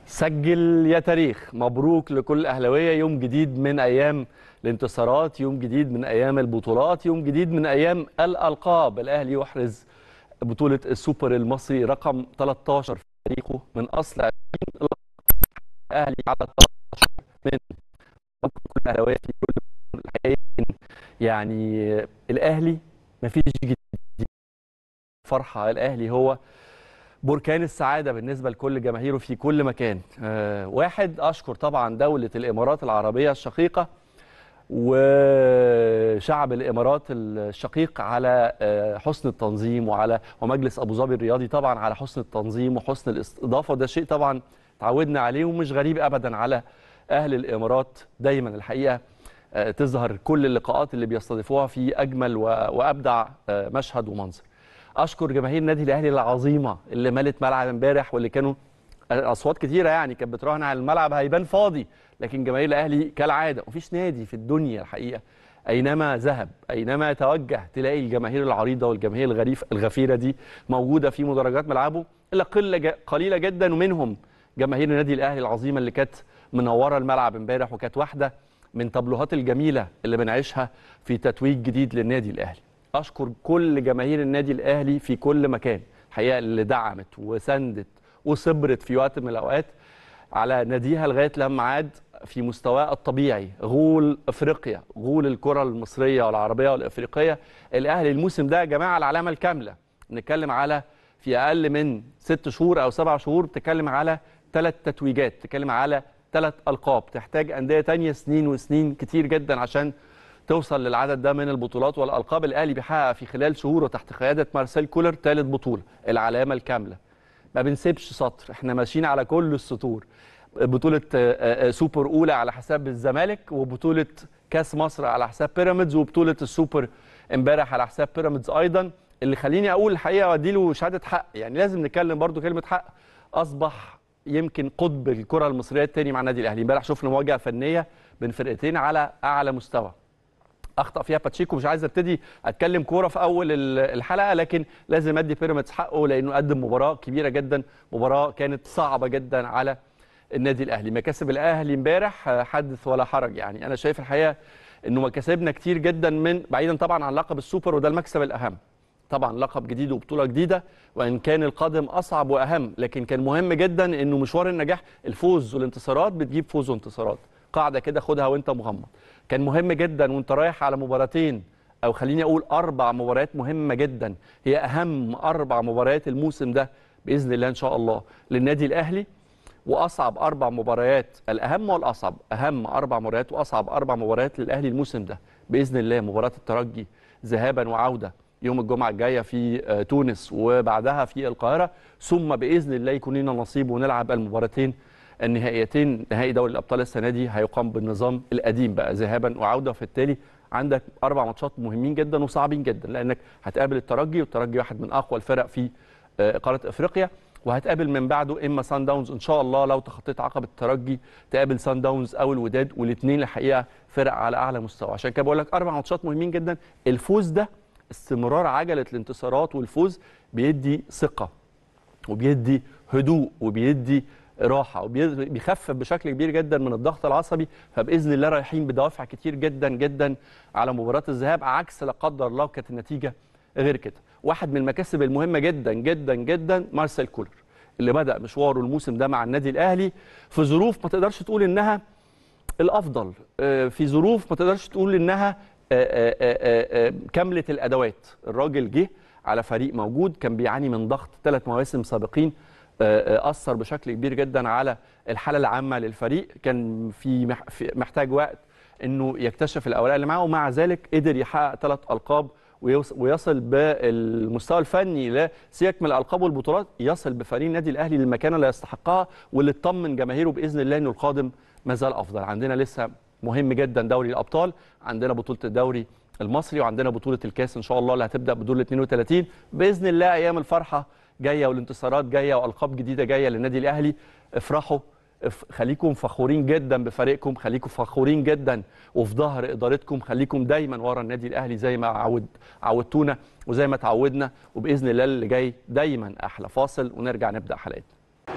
سجل يا تاريخ مبروك لكل اهلاويه يوم جديد من ايام الانتصارات يوم جديد من ايام البطولات يوم جديد من ايام الالقاب الاهلي يحرز بطوله السوبر المصري رقم 13 في تاريخه من اصل 20 لقب الاهلي على 13 من كل الاهلاويه في كل الحقيقه يعني الاهلي مفيش جديد فرحه الاهلي هو بركان السعادة بالنسبة لكل جماهيره في كل مكان أه واحد أشكر طبعا دولة الإمارات العربية الشقيقة وشعب الإمارات الشقيق على أه حسن التنظيم وعلى ومجلس أبو ظبي الرياضي طبعا على حسن التنظيم وحسن الاستضافة وده شيء طبعا تعودنا عليه ومش غريب أبدا على أهل الإمارات دايما الحقيقة أه تظهر كل اللقاءات اللي بيستضيفوها في أجمل وأبدع مشهد ومنظر اشكر جماهير النادي الاهلي العظيمه اللي ملت ملعب امبارح واللي كانوا اصوات كتيره يعني كانت بتراهن على الملعب هيبان فاضي لكن جماهير الاهلي كالعاده مفيش نادي في الدنيا الحقيقه اينما ذهب اينما توجه تلاقي الجماهير العريضه والجماهير الغريف الغفيره دي موجوده في مدرجات ملعبه الا قله قليله جدا ومنهم جماهير النادي الاهلي العظيمه اللي كانت منوره الملعب امبارح وكانت واحده من تابلوهات الجميله اللي بنعيشها في تتويج جديد للنادي الاهلي اشكر كل جماهير النادي الاهلي في كل مكان الحقيقه اللي دعمت وسندت وصبرت في وقت من الاوقات على ناديها لغايه لما عاد في مستواه الطبيعي غول افريقيا غول الكره المصريه والعربيه والافريقيه الاهلي الموسم ده يا جماعه العلامه الكامله نتكلم على في اقل من ست شهور او سبع شهور بتتكلم على ثلاث تتويجات بتتكلم على ثلاث القاب تحتاج انديه ثانيه سنين وسنين كتير جدا عشان توصل للعدد ده من البطولات والالقاب الاهلي بيحقق في خلال شهوره تحت قياده مارسيل كولر ثالث بطوله العلامه الكامله ما بنسيبش سطر احنا ماشيين على كل السطور بطوله سوبر اولى على حساب الزمالك وبطوله كاس مصر على حساب بيراميدز وبطوله السوبر امبارح على حساب بيراميدز ايضا اللي خليني اقول الحقيقه وادي له شهاده حق يعني لازم نتكلم برضو كلمه حق اصبح يمكن قطب الكره المصريه الثاني مع النادي الاهلي امبارح شفنا مواجهه فنيه بين فرقتين على اعلى مستوى اخطا فيها باتشيكو مش عايز ابتدي اتكلم كوره في اول الحلقه لكن لازم ادي بيراميدز حقه لانه قدم مباراه كبيره جدا مباراه كانت صعبه جدا على النادي الاهلي مكاسب الاهلي امبارح حدث ولا حرج يعني انا شايف الحقيقه انه مكاسبنا كتير جدا من بعيدا طبعا عن لقب السوبر وده المكسب الاهم طبعا لقب جديد وبطوله جديده وان كان القادم اصعب واهم لكن كان مهم جدا انه مشوار النجاح الفوز والانتصارات بتجيب فوز وانتصارات قاعده كده خدها وانت مغمض كان مهم جدا وانت رايح على مباراتين او خليني اقول اربع مباريات مهمه جدا هي اهم اربع مباريات الموسم ده باذن الله ان شاء الله للنادي الاهلي واصعب اربع مباريات الاهم والاصعب اهم اربع مباريات واصعب اربع مباريات للاهلي الموسم ده باذن الله مباراه الترجي ذهابا وعوده يوم الجمعه الجايه في تونس وبعدها في القاهره ثم باذن الله يكون لنا نصيب ونلعب المباراتين النهائيتين نهائي دوري الابطال السنه دي هيقام بالنظام القديم بقى ذهابا وعوده فبالتالي عندك اربع ماتشات مهمين جدا وصعبين جدا لانك هتقابل الترجي والترجي واحد من اقوى الفرق في قاره افريقيا وهتقابل من بعده اما سان داونز ان شاء الله لو تخطيت عقبه الترجي تقابل سان داونز او الوداد والاثنين الحقيقه فرق على اعلى مستوى عشان كده بقول لك اربع ماتشات مهمين جدا الفوز ده استمرار عجله الانتصارات والفوز بيدي ثقه وبيدي هدوء وبيدي راحه وبيخفف بشكل كبير جدا من الضغط العصبي فباذن الله رايحين بدوافع كتير جدا جدا على مباراه الذهاب عكس لا قدر الله كانت النتيجه غير كده واحد من المكاسب المهمه جدا جدا جدا مارسيل كولر اللي بدا مشواره الموسم ده مع النادي الاهلي في ظروف ما تقدرش تقول انها الافضل في ظروف ما تقدرش تقول انها كامله الادوات الراجل جه على فريق موجود كان بيعاني من ضغط ثلاث مواسم سابقين اثر بشكل كبير جدا على الحاله العامه للفريق كان في محتاج وقت انه يكتشف الاوراق اللي معاه ومع ذلك قدر يحقق ثلاث القاب ويصل بالمستوى الفني لسياق من الالقاب والبطولات يصل بفريق النادي الاهلي للمكانه اللي يستحقها واللي تطمن جماهيره باذن الله انه القادم ما زال افضل عندنا لسه مهم جدا دوري الابطال عندنا بطوله الدوري المصري وعندنا بطوله الكاس ان شاء الله اللي هتبدا بدور 32 باذن الله ايام الفرحه جايه والانتصارات جايه والقاب جديده جايه للنادي الاهلي افرحوا خليكم فخورين جدا بفريقكم خليكم فخورين جدا وفي ظهر ادارتكم خليكم دايما ورا النادي الاهلي زي ما عود عودتونا وزي ما تعودنا وباذن الله اللي جاي دايما احلى فاصل ونرجع نبدا حلقتنا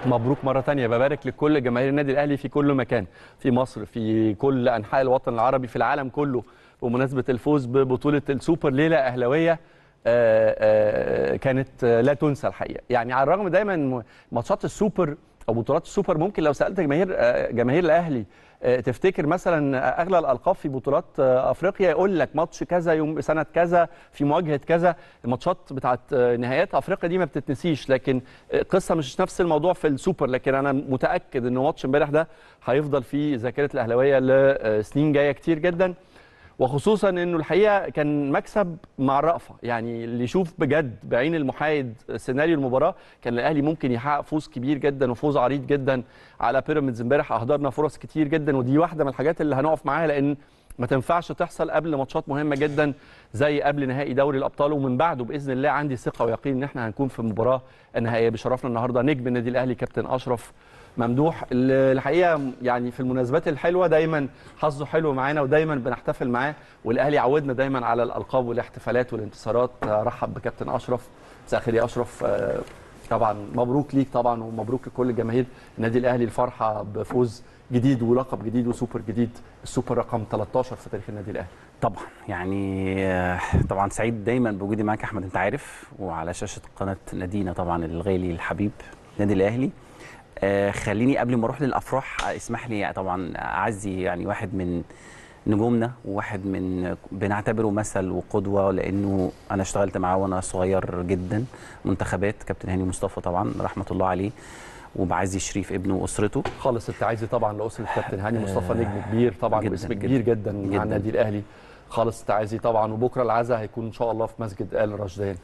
مبروك مرة تانية ببارك لكل جماهير النادي الأهلي في كل مكان في مصر في كل أنحاء الوطن العربي في العالم كله بمناسبة الفوز ببطولة السوبر ليلة أهلوية آه، آه، كانت آه، لا تنسى الحقيقة يعني على الرغم دايما م- ماتشات السوبر أو بطولات السوبر ممكن لو سألت جماهير آه، جماهير الأهلي آه، تفتكر مثلا اغلى الالقاب في بطولات آه، افريقيا يقول لك ماتش كذا يوم سنه كذا في مواجهه كذا الماتشات بتاعت آه، نهائيات افريقيا دي ما بتتنسيش لكن آه، قصه مش نفس الموضوع في السوبر لكن انا متاكد ان ماتش امبارح ده هيفضل في ذاكره الاهلاويه لسنين جايه كتير جدا وخصوصا انه الحقيقه كان مكسب مع الرأفه يعني اللي يشوف بجد بعين المحايد سيناريو المباراه كان الاهلي ممكن يحقق فوز كبير جدا وفوز عريض جدا على بيراميدز امبارح اهدرنا فرص كتير جدا ودي واحده من الحاجات اللي هنقف معاها لان ما تنفعش تحصل قبل ماتشات مهمه جدا زي قبل نهائي دوري الابطال ومن بعده باذن الله عندي ثقه ويقين ان احنا هنكون في المباراه النهائيه بشرفنا النهارده نجم النادي الاهلي كابتن اشرف ممدوح اللي الحقيقه يعني في المناسبات الحلوه دايما حظه حلو معانا ودايما بنحتفل معاه والاهلي عودنا دايما على الالقاب والاحتفالات والانتصارات آه، رحب بكابتن اشرف مساء الخير يا اشرف آه، طبعا مبروك ليك طبعا ومبروك لكل جماهير النادي الاهلي الفرحه بفوز جديد ولقب جديد وسوبر جديد السوبر رقم 13 في تاريخ النادي الاهلي طبعا يعني آه، طبعا سعيد دايما بوجودي معاك يا احمد انت عارف وعلى شاشه قناه نادينا طبعا الغالي الحبيب نادي الاهلي آه، خليني قبل ما اروح للافراح آه، اسمح لي طبعا اعزي يعني واحد من نجومنا وواحد من بنعتبره مثل وقدوه لانه انا اشتغلت معاه وانا صغير جدا منتخبات كابتن هاني مصطفى طبعا رحمه الله عليه وبعزي شريف ابنه واسرته خالص التعازي طبعا لاسره الكابتن هاني مصطفى نجم كبير طبعا جداً، واسم جداً، كبير جدا, جداً. مع النادي الاهلي خالص التعازي طبعا وبكره العزاء هيكون ان شاء الله في مسجد ال رشدان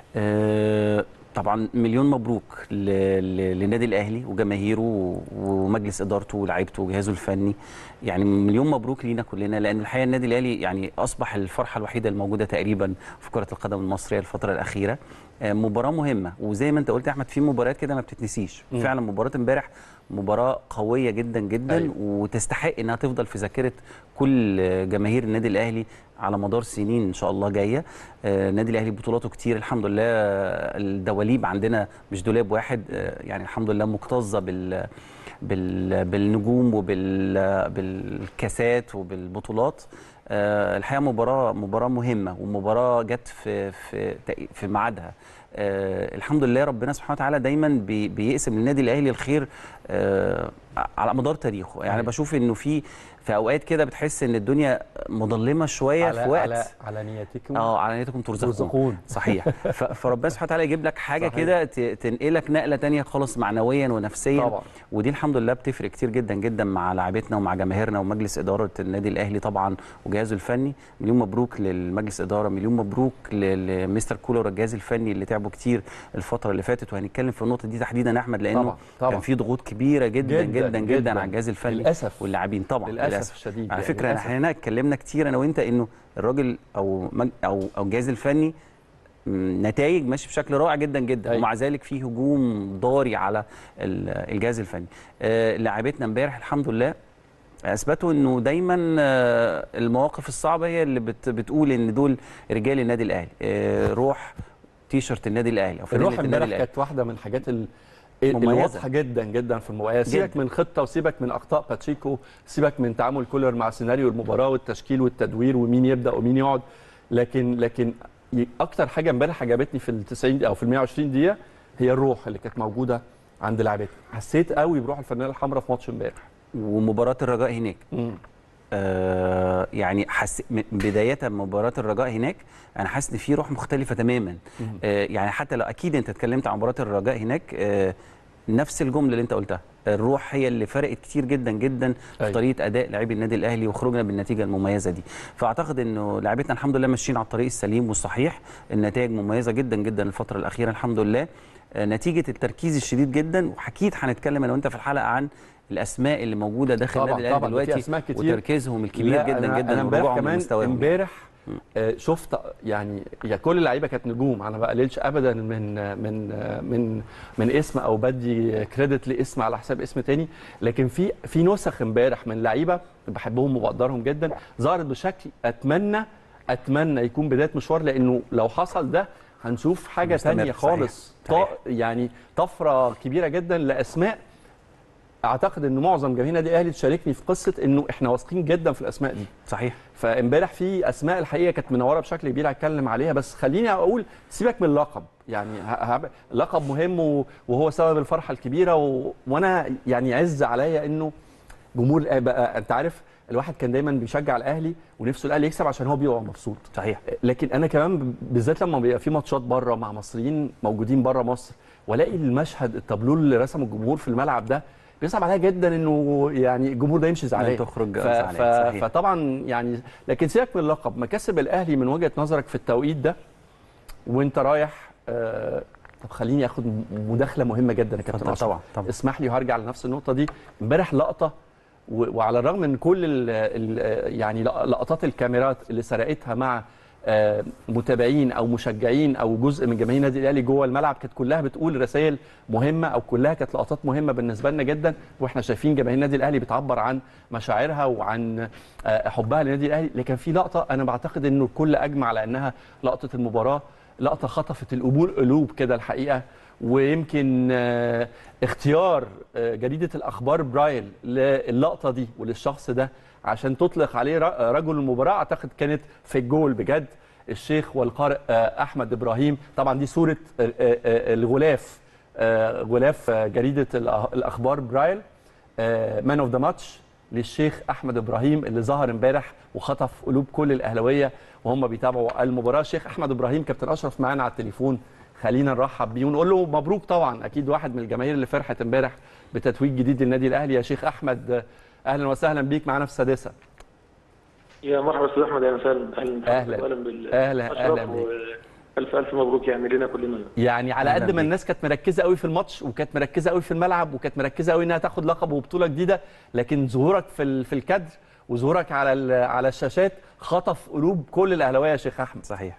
آه، طبعا مليون مبروك ل- ل- للنادي الاهلي وجماهيره ومجلس ادارته ولاعيبته وجهازه الفني يعني مليون مبروك لينا كلنا لان الحقيقه النادي الاهلي يعني اصبح الفرحه الوحيده الموجوده تقريبا في كره القدم المصريه الفتره الاخيره آه، مباراه مهمه وزي ما انت قلت يا احمد في مباريات كده ما بتتنسيش مم. فعلا مباراه امبارح مباراه قويه جدا جدا أيوة. وتستحق انها تفضل في ذاكره كل جماهير النادي الاهلي على مدار سنين ان شاء الله جايه آه، النادي الاهلي بطولاته كتير الحمد لله آه، الدواليب عندنا مش دولاب واحد آه، يعني الحمد لله مكتظه بال بال بالنجوم وبال بالكاسات وبالبطولات آه، الحقيقه مباراه مباراه مهمه ومباراه جت في في في ميعادها آه، الحمد لله ربنا سبحانه وتعالى دايما بي- بيقسم للنادي الاهلي الخير آه، على مدار تاريخه يعني أيوة. بشوف انه في في اوقات كده بتحس ان الدنيا مظلمه شويه على في وقت على على نيتكم اه على نيتكم ترزقون ترزقون صحيح ف- فربنا سبحانه وتعالى يجيب لك حاجه صحيح. كده ت- تنقلك نقله تانية خالص معنويا ونفسيا طبعا ودي الحمد لله بتفرق كتير جدا جدا مع لاعبتنا ومع جماهيرنا ومجلس اداره النادي الاهلي طبعا وجهازه الفني مليون مبروك للمجلس اداره مليون مبروك ل- لمستر كولر الجهاز الفني اللي تعبوا كتير الفتره اللي فاتت وهنتكلم في النقطه دي تحديدا يا احمد لانه طبعا طبعا كان في ضغوط كبيره جدا جداً، جدا جدا, جداً. على الجهاز الفني للاسف واللاعبين طبعا للاسف الشديد على يعني فكره للأسف. احنا هنا اتكلمنا كتير انا وانت انه الراجل او مج او او الجهاز الفني نتائج ماشي بشكل رائع جدا جدا أيوة. ومع ذلك في هجوم ضاري على ال- الجهاز الفني آه، لاعبتنا امبارح الحمد لله اثبتوا انه دايما آه، المواقف الصعبه هي اللي بت بتقول ان دول رجال النادي الاهلي آه، روح تيشرت النادي الاهلي او فانيلة الروح النادي امبارح الاهلي كانت واحده من الحاجات ال... مميزة. الواضحه جدا جدا في المباراه سيبك جداً. من خطه وسيبك من اخطاء باتشيكو سيبك من تعامل كولر مع سيناريو المباراه والتشكيل والتدوير ومين يبدا ومين يقعد لكن لكن ي- اكتر حاجه امبارح عجبتني في ال 90 دقيقة او في ال 120 دقيقه هي الروح اللي كانت موجوده عند لاعبتنا حسيت قوي بروح الفانيله الحمراء في ماتش امبارح ومباراه الرجاء هناك آه يعني حس... م- بدايه مباراه الرجاء هناك انا حاسس ان في روح مختلفه تماما مم. آه يعني حتى لو اكيد انت اتكلمت عن مباراه الرجاء هناك آه نفس الجمله اللي انت قلتها الروح هي اللي فرقت كتير جدا جدا في أيوة. طريقه اداء لاعبي النادي الاهلي وخروجنا بالنتيجه المميزه دي فاعتقد انه لاعبتنا الحمد لله ماشيين على الطريق السليم والصحيح النتائج مميزه جدا جدا الفتره الاخيره الحمد لله آه، نتيجه التركيز الشديد جدا واكيد هنتكلم انا وانت في الحلقه عن الاسماء اللي موجوده داخل طبعاً، النادي الاهلي طبعاً، دلوقتي في أسماء كتير. وتركيزهم الكبير لا، جدا أنا جدا انا امبارح ورجوعهم كمان لمستواهم. امبارح مم. آه، شفت يعني يا كل اللعيبه كانت نجوم انا ما بقللش ابدا من من من من اسم او بدي كريدت لاسم على حساب اسم تاني لكن في في نسخ امبارح من لعيبه بحبهم وبقدرهم جدا ظهرت بشكل اتمنى اتمنى يكون بدايه مشوار لانه لو حصل ده هنشوف حاجه مستمر، تانية صحيح، خالص صحيح. طا- يعني طفره كبيره جدا لاسماء اعتقد ان معظم جماهير النادي الاهلي تشاركني في قصه انه احنا واثقين جدا في الاسماء دي صحيح فامبارح في اسماء الحقيقه كانت منوره بشكل كبير هتكلم عليها بس خليني اقول سيبك من اللقب يعني ه- ه- لقب مهم و- وهو سبب الفرحه الكبيره و... وانا يعني عز عليا انه جمهور الأهلي بقى انت عارف الواحد كان دايما بيشجع الاهلي ونفسه الاهلي يكسب عشان هو بيبقى مبسوط صحيح لكن انا كمان بالذات لما بيبقى في ماتشات بره مع مصريين موجودين بره مصر والاقي المشهد التابلو اللي رسمه الجمهور في الملعب ده بيصعب عليا جدا انه يعني الجمهور ده يمشي زعلان تخرج ف... زعلان، ف... صحيح. فطبعا يعني لكن سيبك من اللقب مكاسب الاهلي من وجهه نظرك في التوقيت ده وانت رايح آه... طب خليني اخد مداخله مهمه جدا يا كابتن اتفضل اشرف طبعا طبعا اسمح لي وهرجع لنفس النقطه دي امبارح لقطه و- وعلى الرغم من كل ال ال يعني لق- لقطات الكاميرات اللي سرقتها مع آه، متابعين او مشجعين او جزء من جماهير النادي الاهلي جوه الملعب كانت كلها بتقول رسائل مهمه او كلها كانت لقطات مهمه بالنسبه لنا جدا واحنا شايفين جماهير النادي الاهلي بتعبر عن مشاعرها وعن آه، حبها للنادي الاهلي لكن في لقطه انا بعتقد انه الكل اجمع على انها لقطه المباراه لقطه خطفت القبول قلوب كده الحقيقه ويمكن آه، اختيار آه، جريده الاخبار برايل للقطه دي وللشخص ده عشان تطلق عليه ر- رجل المباراه اعتقد كانت في الجول بجد الشيخ والقارئ آه، احمد ابراهيم طبعا دي صوره آه، آه، آه، الغلاف آه، غلاف آه، جريده الأه- الاخبار برايل مان اوف ذا ماتش للشيخ احمد ابراهيم اللي ظهر امبارح وخطف قلوب كل الاهلاويه وهم بيتابعوا المباراه الشيخ احمد ابراهيم كابتن اشرف معانا على التليفون خلينا نرحب بيه ونقول له مبروك طبعا اكيد واحد من الجماهير اللي فرحت امبارح بتتويج جديد للنادي الاهلي يا شيخ احمد اهلا وسهلا بيك معانا في السادسه يا مرحبا استاذ احمد اهلا وسهلا أهلا. اهلا بال أهلا- أهلا أشرف بيك. والف الف مبروك يعني لنا كلنا يعني على أهلاً قد ما بيك. الناس كانت مركزه قوي في الماتش وكانت مركزه قوي في الملعب وكانت مركزه قوي انها تاخد لقب وبطوله جديده لكن ظهورك في ال- في الكادر وظهورك على ال- على الشاشات خطف قلوب كل الاهلاويه يا شيخ احمد صحيح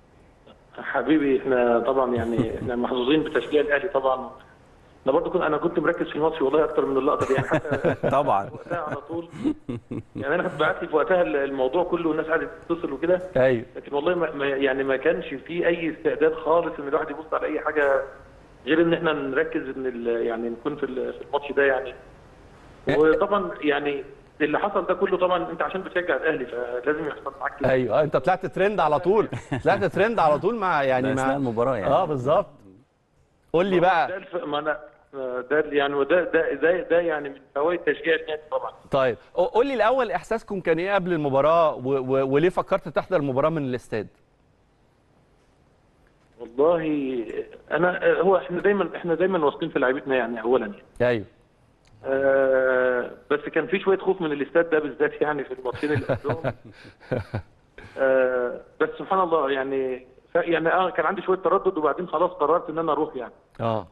حبيبي احنا طبعا يعني احنا محظوظين بتشجيع الاهلي طبعا انا برضه كنت انا كنت مركز في الماتش والله اكتر من اللقطه دي يعني حتى طبعا وقتها على طول يعني انا كنت بعت لي في وقتها الموضوع كله والناس قعدت تتصل وكده ايوه لكن والله ما ما- يعني ما كانش في اي استعداد خالص ان الواحد يبص على اي حاجه غير ان احنا نركز ان ال- يعني نكون في ال- في الماتش ده يعني وطبعا يعني اللي حصل ده كله طبعا انت عشان بتشجع الاهلي فلازم يحصل معاك كده ايوه انت طلعت ترند على طول طلعت ترند على طول مع يعني ده مع اثناء المباراه يعني اه بالظبط قول لي ده بقى الف... ما انا ده يعني وده ده ده, ده يعني من فوائد تشجيع النادي طبعا طيب قول لي الاول احساسكم كان ايه قبل المباراه و... و... وليه فكرت تحضر المباراه من الاستاد والله انا هو احنا دايما احنا دايما واثقين في لعيبتنا يعني اولا يعني ايوه آه بس كان في شويه خوف من الاستاد ده بالذات يعني في الماتشين اللي قبلهم آه بس سبحان الله يعني ف- يعني اه كان عندي شويه تردد وبعدين خلاص قررت ان انا اروح يعني اه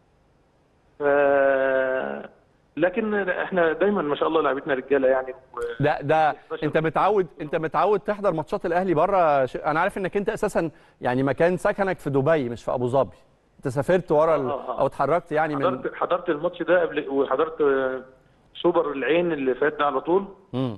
ف- لكن احنا دايما ما شاء الله لعيبتنا رجاله يعني و- ده ده انت متعود انت متعود تحضر ماتشات الاهلي بره ش... انا عارف انك انت اساسا يعني مكان سكنك في دبي مش في ابو ظبي انت سافرت ورا ال... آه، آه. او اتحركت يعني من حضرت حضرت الماتش ده قبل وحضرت آه، سوبر العين اللي فات ده على طول امم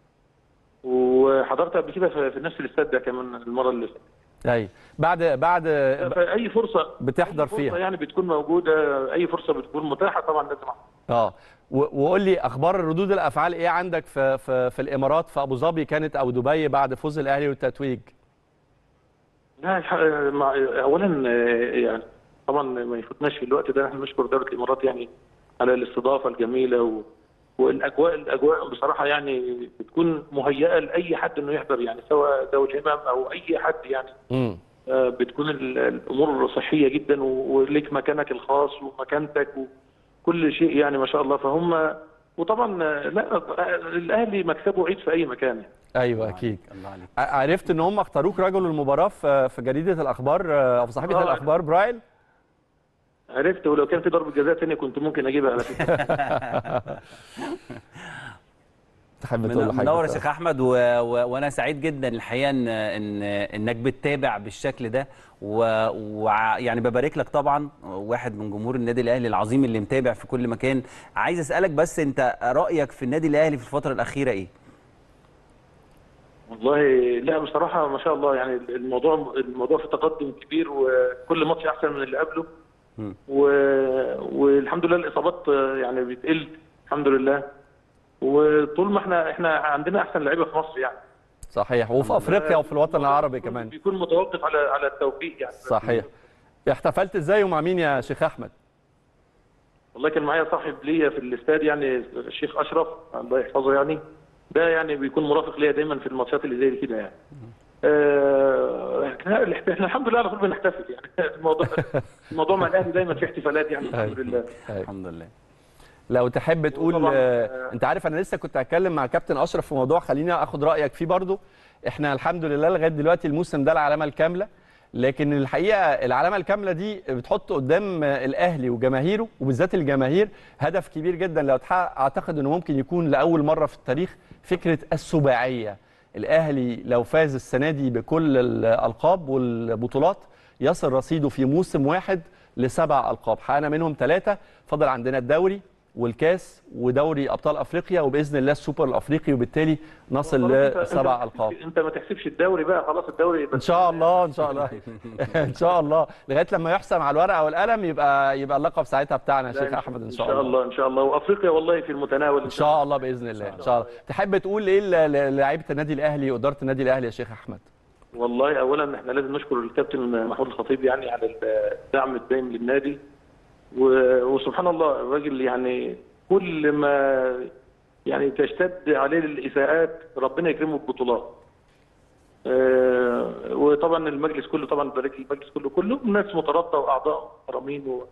وحضرت قبل كده في في نفس الاستاد ده كمان المره اللي فاتت ايوه بعد بعد فاي فرصه بتحضر أي فرصة فيها. يعني بتكون موجوده اي فرصه بتكون متاحه طبعا لازم أحضر. اه و- وقول لي اخبار ردود الافعال ايه عندك في في, في الامارات في ابو ظبي كانت او دبي بعد فوز الاهلي والتتويج لا الح- مع- اولا آه، يعني طبعا ما يفوتناش في الوقت ده احنا نشكر دوله الامارات يعني على الاستضافه الجميله و... والاجواء الاجواء بصراحه يعني بتكون مهيئه لاي حد انه يحضر يعني سواء ذوي الهمم او اي حد يعني امم آه، بتكون ال- الامور صحيه جدا و- وليك مكانك الخاص ومكانتك وكل شيء يعني ما شاء الله فهم وطبعا آه، لا آه، الاهلي مكسبه عيد في اي مكان يعني. ايوه اكيد الله عليك ع- عرفت ان هم اختاروك رجل المباراه في في جريده الاخبار آه، او في صحيفه آه. الاخبار برايل عرفت ولو كان في ضربه جزاء ثانيه كنت ممكن اجيبها على فكره تحب تقول له حاجه منور يا بقى؟ شيخ احمد و... و... وانا سعيد جدا الحقيقه ان ان انك بتتابع بالشكل ده ويعني و... يعني ببارك لك طبعا واحد من جمهور النادي الاهلي العظيم اللي متابع في كل مكان عايز اسالك بس انت رايك في النادي الاهلي في الفتره الاخيره ايه والله لا بصراحة ما شاء الله يعني الموضوع الموضوع في تقدم كبير وكل ماتش أحسن من اللي قبله مم. و... والحمد لله الإصابات يعني بتقل الحمد لله وطول ما احنا احنا عندنا أحسن لعيبة في مصر يعني صحيح وفي افريقيا وفي الوطن العربي بيكون- كمان بيكون متوقف على على التوفيق يعني صحيح احتفلت ازاي ومع مين يا شيخ احمد والله كان معايا صاحب ليا في الاستاد يعني الشيخ اشرف الله يحفظه يعني ده يعني بيكون مرافق ليا دايما في الماتشات اللي زي كده يعني آه، احنا احنا الحمد لله على طول بنحتفل يعني الموضوع الموضوع مع الاهلي دايما في احتفالات يعني الحمد لله أيوة. الحمد لله لو تحب تقول وطبعاً، آه، انت عارف انا لسه كنت هتكلم مع الكابتن اشرف في موضوع خليني اخد رايك فيه برضو احنا الحمد لله لغايه دلوقتي الموسم ده العلامه الكامله لكن الحقيقه العلامه الكامله دي بتحط قدام آه، الاهلي وجماهيره وبالذات الجماهير هدف كبير جدا لو اتحقق اعتقد انه ممكن يكون لاول مره في التاريخ فكره السباعيه الاهلي لو فاز السنه دي بكل الالقاب والبطولات يصل رصيده في موسم واحد لسبع القاب حققنا منهم ثلاثه فضل عندنا الدوري والكاس ودوري ابطال افريقيا وباذن الله السوبر الافريقي وبالتالي نصل خلاص أنت- لسبع أنت- القاب انت ما تحسبش الدوري بقى خلاص الدوري بس ان شاء الله ان شاء الله ان شاء الله لغايه لما يحسم على الورقه والقلم يبقى يبقى اللقب ساعتها بتاعنا يا لا، شيخ احمد ان شاء ان شاء الله الله ان شاء الله وافريقيا والله في المتناول ان شاء الله باذن الله ان شاء الله تحب تقول ايه ل- ل- لعيبه النادي الاهلي واداره النادي الاهلي يا شيخ احمد والله اولا احنا لازم نشكر الكابتن محمود الخطيب يعني على الدعم الدائم للنادي و- وسبحان الله الراجل يعني كل ما يعني تشتد عليه الاساءات ربنا يكرمه ببطولات. آه، وطبعا المجلس كله طبعا بارك المجلس كله كله ناس مترابطه واعضاء محترمين و...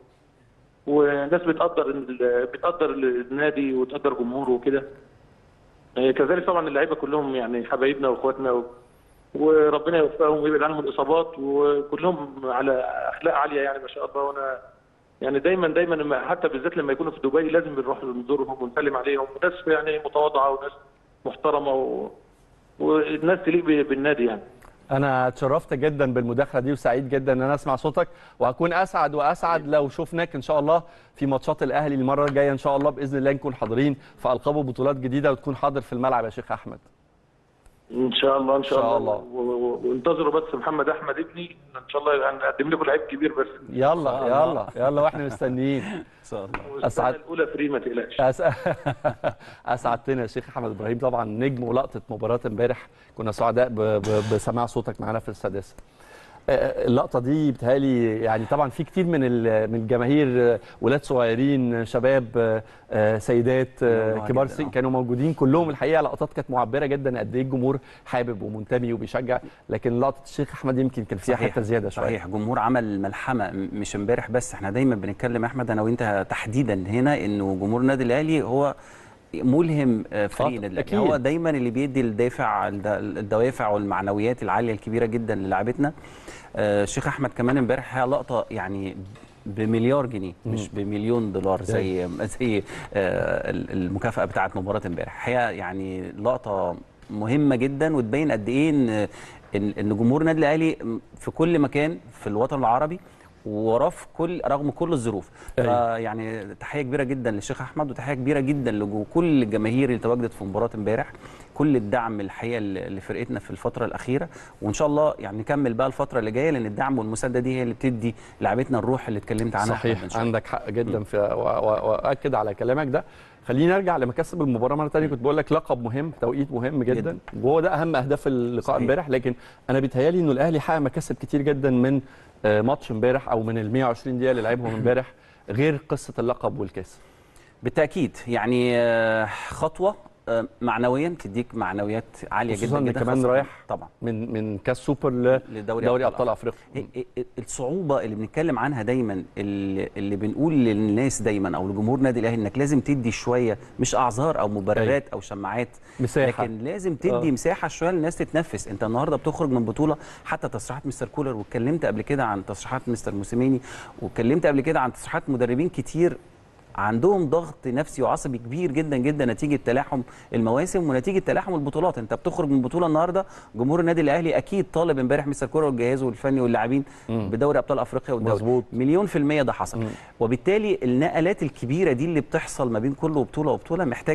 وناس بتقدر ال- بتقدر النادي وتقدر جمهوره وكده. آه، كذلك طبعا اللعيبه كلهم يعني حبايبنا واخواتنا و... وربنا يوفقهم ويبعد عنهم الاصابات وكلهم على اخلاق عاليه يعني ما شاء الله وانا يعني دايما دايما لما- حتى بالذات لما يكونوا في دبي لازم بنروح نزورهم ونسلم عليهم ناس يعني متواضعه وناس محترمه و... والناس تليق ب- بالنادي يعني انا اتشرفت جدا بالمداخله دي وسعيد جدا ان انا اسمع صوتك وهكون اسعد واسعد لو شفناك ان شاء الله في ماتشات الاهلي المره الجايه ان شاء الله باذن الله نكون حاضرين في القاب وبطولات جديده وتكون حاضر في الملعب يا شيخ احمد ان شاء الله ان شاء, إن شاء الله, الله. و- و- وانتظروا بس محمد احمد ابني ان شاء الله هنقدم لكم لعيب كبير بس يلا شاء الله. يلا يلا واحنا مستنيين ان شاء الله أسعد. والسنه الاولى فري ما تقلقش أس... اسعدتنا يا شيخ احمد ابراهيم طبعا نجم ولقطه مباراه امبارح كنا سعداء ب... ب... بسماع صوتك معانا في السادسه آه، اللقطه دي بتهيألي يعني طبعا في كتير من ال- من الجماهير آه، ولاد صغيرين شباب آه، آه، سيدات آه، الله كبار جداً، سن آه. كانوا موجودين كلهم الحقيقه لقطات كانت معبره جدا قد ايه الجمهور حابب ومنتمي وبيشجع لكن لقطه الشيخ احمد يمكن كان فيها حته زياده شويه صحيح جمهور عمل ملحمه م- مش امبارح بس احنا دايما بنتكلم يا احمد انا وانت تحديدا هنا انه جمهور النادي الاهلي هو ملهم آه، فريق آه، النادي الاهلي أكيد. هو دايما اللي بيدي الدافع الد- الدوافع والمعنويات العاليه الكبيره جدا للاعبتنا آه، الشيخ احمد كمان امبارح هي لقطه يعني بمليار جنيه مش بمليون دولار زي زي آه، ال- المكافاه بتاعه مباراه امبارح هي يعني لقطه مهمه جدا وتبين قد ايه ان ان إن جمهور النادي الاهلي في كل مكان في الوطن العربي وراه في كل رغم كل الظروف أيوة. يعني تحيه كبيره جدا للشيخ احمد وتحيه كبيره جدا لكل الجماهير اللي تواجدت في مباراه امبارح كل الدعم الحقيقه ل- لفرقتنا في الفتره الاخيره وان شاء الله يعني نكمل بقى الفتره اللي جايه لان الدعم والمسانده دي هي اللي بتدي لعبتنا الروح اللي اتكلمت عنها صحيح أحمد من شوية. عندك حق جدا في و- و- واكد على كلامك ده خليني ارجع لمكاسب المباراه مره ثانيه كنت بقول لك لقب مهم توقيت مهم جدا, جداً. وهو ده اهم اهداف اللقاء صحيح. امبارح لكن انا بيتهيالي انه الاهلي حقق مكاسب كتير جدا من آه، ماتش امبارح او من ال 120 دقيقه اللي لعبهم امبارح غير قصه اللقب والكاس بالتاكيد يعني آه، خطوه آه، معنويا تديك معنويات عاليه خصوصاً جدا إن جدا كمان خاصة- رايح طبعا من من كاس سوبر ل- لدوري دوري ابطال افريقيا إيه- إيه- الصعوبه اللي بنتكلم عنها دايما اللي, اللي بنقول للناس دايما او لجمهور نادي الاهلي انك لازم تدي شويه مش اعذار او مبررات او شماعات مساحة. لكن لازم تدي آه. مساحه شويه للناس تتنفس انت النهارده بتخرج من بطوله حتى تصريحات مستر كولر واتكلمت قبل كده عن تصريحات مستر موسيماني واتكلمت قبل كده عن تصريحات مدربين كتير عندهم ضغط نفسي وعصبي كبير جدا جدا نتيجه تلاحم المواسم ونتيجه تلاحم البطولات انت بتخرج من بطوله النهارده جمهور النادي الاهلي اكيد طالب امبارح مستر كوره وجهازه الفني واللاعبين بدوري ابطال افريقيا والدوري مظبوط. مليون في الميه ده حصل وبالتالي النقلات الكبيره دي اللي بتحصل ما بين كل بطوله وبطوله محتاجه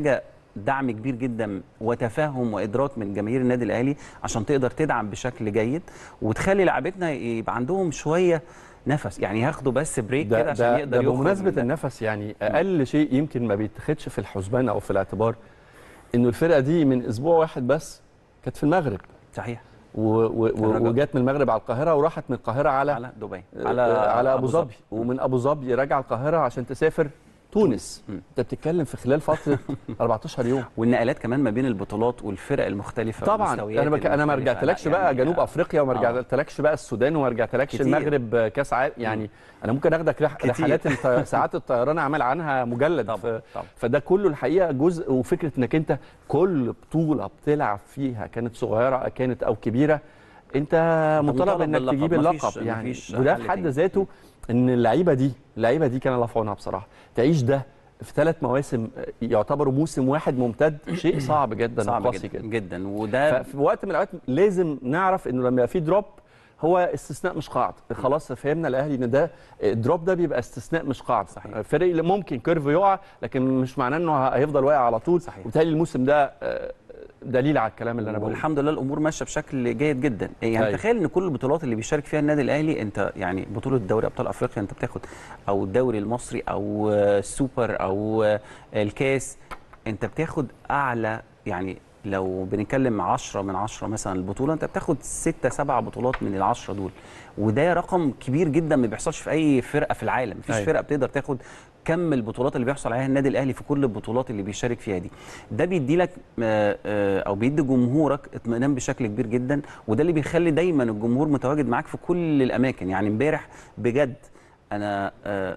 دعم كبير جدا وتفاهم وادراك من جماهير النادي الاهلي عشان تقدر تدعم بشكل جيد وتخلي لاعبتنا يبقى عندهم شويه نفس يعني ياخدوا بس بريك كده ده, عشان ده, يقدر ده يخرج بمناسبه من ده. النفس يعني اقل شيء يمكن ما بيتاخدش في الحسبان او في الاعتبار انه الفرقه دي من اسبوع واحد بس كانت في المغرب صحيح و- و- و- رجاء. وجات من المغرب على القاهره وراحت من القاهره على على دبي على على ابو ظبي ومن ابو ظبي راجع القاهره عشان تسافر تونس مم. انت بتتكلم في خلال فتره 14 يوم والنقلات كمان ما بين البطولات والفرق المختلفه طبعا والمستويات انا بك... انا ما المختلفة. رجعتلكش لا، بقى يعني جنوب افريقيا وما آه. رجعتلكش بقى السودان وما رجعتلكش كتير. المغرب كاس عالم يعني انا ممكن اخدك رح... كتير. رحلات الط... ساعات الطيران اعمل عنها مجلد طبعا ف... طبعا فده كله الحقيقه جزء وفكره انك انت كل بطوله بتلعب فيها كانت صغيره كانت او كبيره انت مطالب مطالب انك باللقب. تجيب مفيش- اللقب يعني مفيش وده حل في حد تاني. ذاته ان اللعيبه دي اللعيبه دي كان الله في عونها بصراحه تعيش ده في ثلاث مواسم يعتبروا موسم واحد ممتد شيء صعب جدا صعب وقاسي جدا جدا جدا وده ففي وقت من الاوقات لازم نعرف انه لما يبقى في دروب هو استثناء مش قاعده خلاص فهمنا الاهلي ان ده الدروب ده بيبقى استثناء مش قاعده صحيح. فريق اللي ممكن كيرف يقع لكن مش معناه انه هيفضل واقع على طول صحيح. وبالتالي الموسم ده آه، دليل على الكلام اللي انا بقوله والحمد لله الامور ماشيه بشكل جيد جدا يعني أيوة. تخيل ان كل البطولات اللي بيشارك فيها النادي الاهلي انت يعني بطوله دوري ابطال افريقيا انت بتاخد او الدوري المصري او آه، السوبر او آه، الكاس انت بتاخد اعلى يعني لو بنتكلم 10 من 10 مثلا البطوله انت بتاخد 6 7 بطولات من العشرة دول وده رقم كبير جدا ما بيحصلش في اي فرقه في العالم مفيش أيوة. فرقه بتقدر تاخد كم البطولات اللي بيحصل عليها النادي الاهلي في كل البطولات اللي بيشارك فيها دي ده بيدي لك آه، آه، او بيدي جمهورك اطمئنان بشكل كبير جدا وده اللي بيخلي دايما الجمهور متواجد معاك في كل الاماكن يعني امبارح بجد انا آه،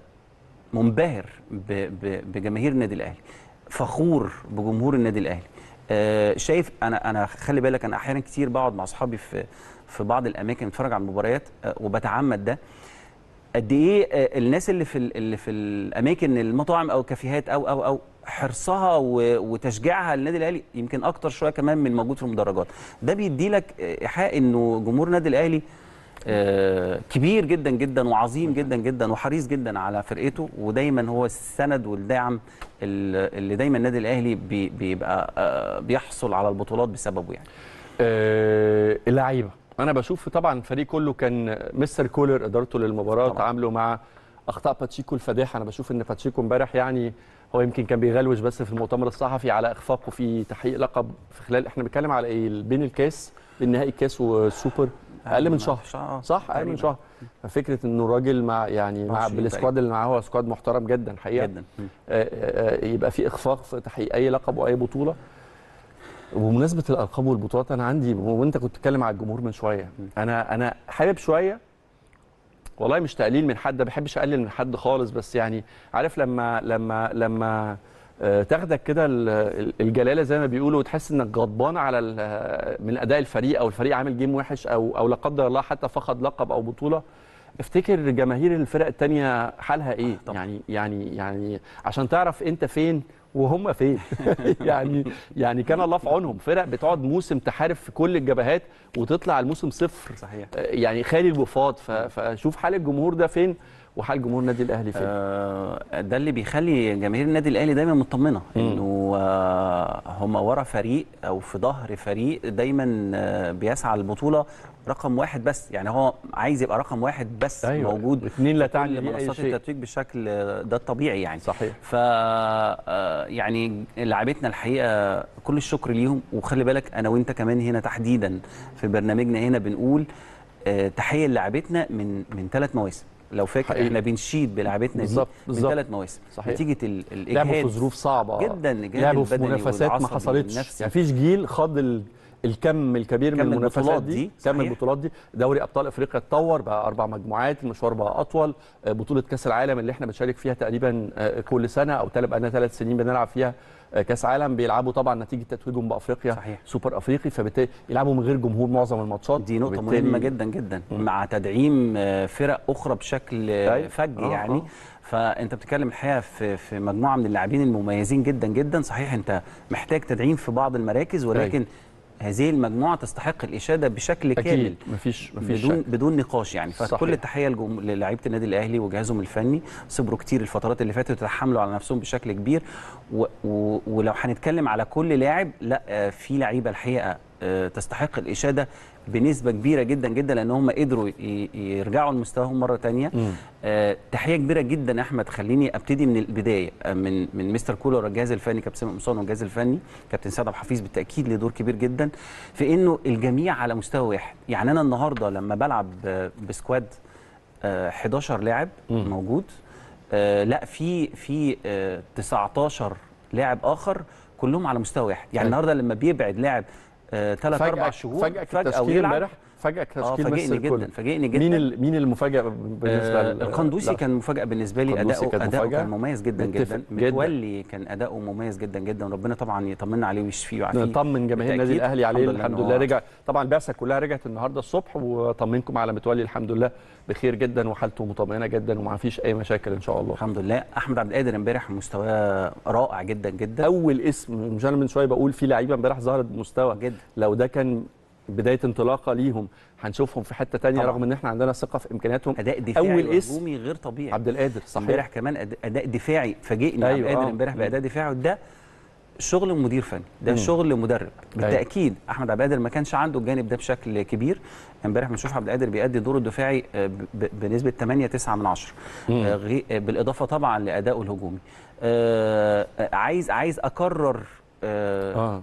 منبهر ب- ب- بجماهير النادي الاهلي فخور بجمهور النادي الاهلي آه، شايف انا انا خلي بالك انا احيانا كتير بقعد مع اصحابي في في بعض الاماكن اتفرج على المباريات آه، وبتعمد ده قد ايه آه، الناس اللي في ال- اللي في الاماكن المطاعم او الكافيهات او او او حرصها و- وتشجيعها للنادي الاهلي يمكن اكتر شويه كمان من الموجود في المدرجات ده بيدي لك آه، ايحاء انه جمهور النادي الاهلي آه، كبير جدا جدا وعظيم جدا جدا وحريص جدا على فرقته ودايما هو السند والدعم ال- اللي دايما النادي الاهلي بي- بيبقى آه، بيحصل على البطولات بسببه يعني آه، اللعيبه انا بشوف طبعا الفريق كله كان مستر كولر ادارته للمباراه طبعاً. تعاملوا مع اخطاء باتشيكو الفادحه انا بشوف ان باتشيكو امبارح يعني هو يمكن كان بيغلوش بس في المؤتمر الصحفي على اخفاقه في تحقيق لقب في خلال احنا بنتكلم على ايه بين الكاس بين نهائي الكاس والسوبر اقل من شهر آه، صح اقل من تقريباً. شهر ففكره انه الراجل مع يعني مع 20 بالسكواد اللي معاه هو سكواد محترم جدا حقيقه جدا م. آه، آه، يبقى في اخفاق في تحقيق اي لقب واي بطوله وبمناسبه الالقاب والبطولات انا عندي وانت كنت بتتكلم على الجمهور من شويه انا انا حابب شويه والله مش تقليل من حد ما بحبش اقلل من حد خالص بس يعني عارف لما لما لما آه، تاخدك كده ال- ال- الجلاله زي ما بيقولوا وتحس انك غضبان على ال- من اداء الفريق او الفريق عامل جيم وحش او او لا قدر الله حتى فقد لقب او بطوله افتكر جماهير الفرق التانية حالها ايه طبعا. يعني يعني يعني عشان تعرف انت فين وهم فين يعني يعني كان الله في عونهم فرق بتقعد موسم تحارب في كل الجبهات وتطلع الموسم صفر صحيح آه، يعني خالي الوفاض ف- فشوف حال الجمهور ده فين وحال جمهور النادي الاهلي فين آه، ده اللي بيخلي جماهير النادي الاهلي دايما مطمنه انه آه، هم ورا فريق او في ظهر فريق دايما آه، بيسعى للبطوله رقم واحد بس يعني هو عايز يبقى رقم واحد بس أيوة. موجود واثنين لا في تعني كل ليه أي منصات شيء. التتويج بالشكل آه، ده الطبيعي يعني صحيح ف آه، يعني لعبتنا الحقيقه كل الشكر ليهم وخلي بالك انا وانت كمان هنا تحديدا في برنامجنا هنا بنقول آه، تحيه لعبتنا من من ثلاث مواسم لو فاكر حقيقي. احنا بنشيد بلعبتنا دي بالظبط، من بالظبط. ثلاث مواسم صحيح. نتيجه ال- لعبوا الاجهاد في ظروف صعبه جدا اجهاد لعبوا في البدني منافسات ما والعصبي حصلتش والنفسي. يعني فيش جيل خاض ال- الكم الكبير من كم المنافسات البطولات دي, دي، كم صحيح. البطولات دي دوري ابطال افريقيا اتطور بقى اربع مجموعات المشوار بقى اطول آه، بطوله كاس العالم اللي احنا بنشارك فيها تقريبا آه، كل سنه او تلات بقى ثلاث سنين بنلعب فيها آه، كاس عالم بيلعبوا طبعا نتيجه تتويجهم بافريقيا صحيح. سوبر افريقي فبالتالي يلعبوا من غير جمهور معظم الماتشات دي نقطة وبالتالي- مهمة جدا جدا مع تدعيم آه، فرق أخرى بشكل آه، أيوة. فج آه، يعني آه. فأنت بتتكلم الحقيقة في في مجموعة من اللاعبين المميزين جدا جدا صحيح أنت محتاج تدعيم في بعض المراكز ولكن هذه المجموعه تستحق الاشاده بشكل كامل اكيد مفيش مفيش بدون شك. بدون نقاش يعني صحيح. فكل التحيه لجم- للاعيبه النادي الاهلي وجهازهم الفني صبروا كتير الفترات اللي فاتت وتحملوا على نفسهم بشكل كبير و و ولو هنتكلم على كل لاعب لا آه، في لعيبه الحقيقه آه، تستحق الاشاده بنسبه كبيره جدا جدا لان هم قدروا ي- يرجعوا لمستواهم مره تانية آه، تحيه كبيره جدا احمد خليني ابتدي من البدايه آه، من من مستر كولر الجهاز الفني كابتن سامي قمصان والجهاز الفني كابتن سعد عبد الحفيظ بالتاكيد له دور كبير جدا في انه الجميع على مستوى واحد يعني انا النهارده لما بلعب آه، بسكواد آه، 11 لاعب مم. موجود آه، لا في في آه، 19 لاعب اخر كلهم على مستوى واحد يعني أيوة. النهارده لما بيبعد لاعب ثلاث اربع شهور فجأة التشكيل ويلعب، امبارح فجأة اه تشكيل فاجئني مستر جدا كولر. فاجئني جدا مين ال- مين المفاجأة بالنسبة آه لل- القندوسي لا. كان مفاجاه بالنسبه لي القندوسي اداؤه كانت اداؤه مفاجأة. كان مميز جدا متفق جدا جدا. متولي كان اداؤه مميز جدا جدا ربنا طبعا يطمنا عليه ويشفيه ويعافيه نطمن جماهير النادي بالتأكيد. الاهلي عليه الحمد لله الحمد إن لله هو- رجع طبعا البعثه كلها رجعت النهارده الصبح وطمنكم على متولي الحمد لله بخير جدا وحالته مطمئنه جدا وما فيش اي مشاكل ان شاء الله الحمد لله احمد عبد القادر امبارح مستواه رائع جدا جدا اول اسم مش انا من شويه بقول في لعيبه امبارح ظهرت بمستوى جدا لو ده كان بدايه انطلاقه ليهم هنشوفهم في حته تانية طبعاً. رغم ان احنا عندنا ثقه في امكانياتهم اداء دفاعي أول اسم وهجومي غير طبيعي عبد القادر صحيح امبارح كمان أد- اداء دفاعي فاجئني أيوة، عبد القادر آه. امبارح مم. باداء دفاعي ده شغل مدير فني ده مم. شغل مدرب بالتاكيد احمد عبد القادر ما كانش عنده الجانب ده بشكل كبير امبارح بنشوف عبد القادر بيأدي دوره الدفاعي آه، ب- ب- بنسبه 8 9 من 10 مم. آه، غي- آه، بالاضافه طبعا لادائه الهجومي آه، آه، عايز عايز اكرر آه، اه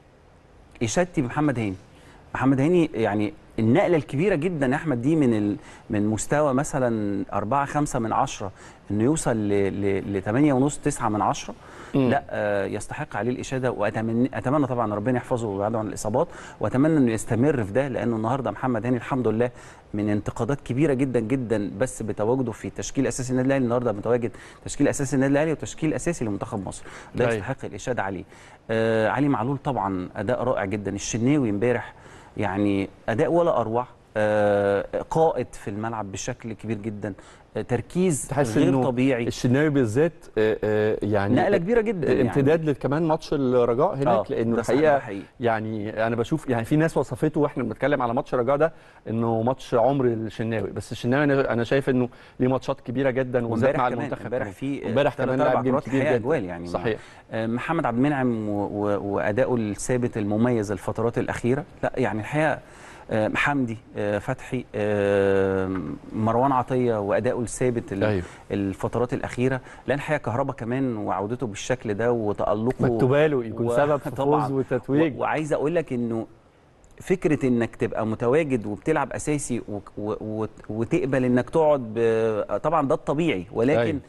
اشادتي بمحمد هاني محمد هاني يعني النقله الكبيره جدا يا احمد دي من ال... من مستوى مثلا 4 5 من 10 انه يوصل ل ل ل 8 ونص 9 من 10 مم. لا آه يستحق عليه الاشاده واتمنى اتمنى طبعا ربنا يحفظه ويبعده عن الاصابات واتمنى انه يستمر في ده لانه النهارده محمد هاني الحمد لله من انتقادات كبيره جدا جدا بس بتواجده في تشكيل اساسي النادي الاهلي النهارده متواجد تشكيل اساسي النادي الاهلي وتشكيل اساسي لمنتخب مصر ده أيوة. يستحق الاشاده عليه آه علي معلول طبعا اداء رائع جدا الشناوي امبارح يعني اداء ولا اروع آه قائد في الملعب بشكل كبير جدا آه تركيز تحس غير إنه طبيعي الشناوي بالذات آه، آه، يعني نقله كبيره جدا يعني. امتداد كمان ماتش الرجاء هناك آه، لانه ده صح، ده الحقيقه حقيقي. يعني انا بشوف يعني في ناس وصفته واحنا بنتكلم على ماتش الرجاء ده انه ماتش عمر الشناوي بس الشناوي انا أنا شايف انه ليه ماتشات كبيره جدا وبالذات وامبارح مع كمان المنتخب امبارح كمان. في امبارح تلات كمان أربع لاعب جيم كرات كبير الحقيقة جدا أجوال يعني صحيح آه، محمد عبد المنعم و- و- واداؤه الثابت المميز الفترات الاخيره لا يعني الحقيقه آه، حمدي آه، فتحي آه، مروان عطيه واداؤه الثابت ال- أيوه. الفترات الاخيره لان الحقيقه كهربا كمان وعودته بالشكل ده وتالقه مكتوبه له يكون و- سبب في طبعاً. فوز وتتويج و- وعايز اقول لك انه فكره انك تبقى متواجد وبتلعب اساسي و... و... و... وتقبل انك تقعد ب... طبعا ده الطبيعي ولكن أيوة.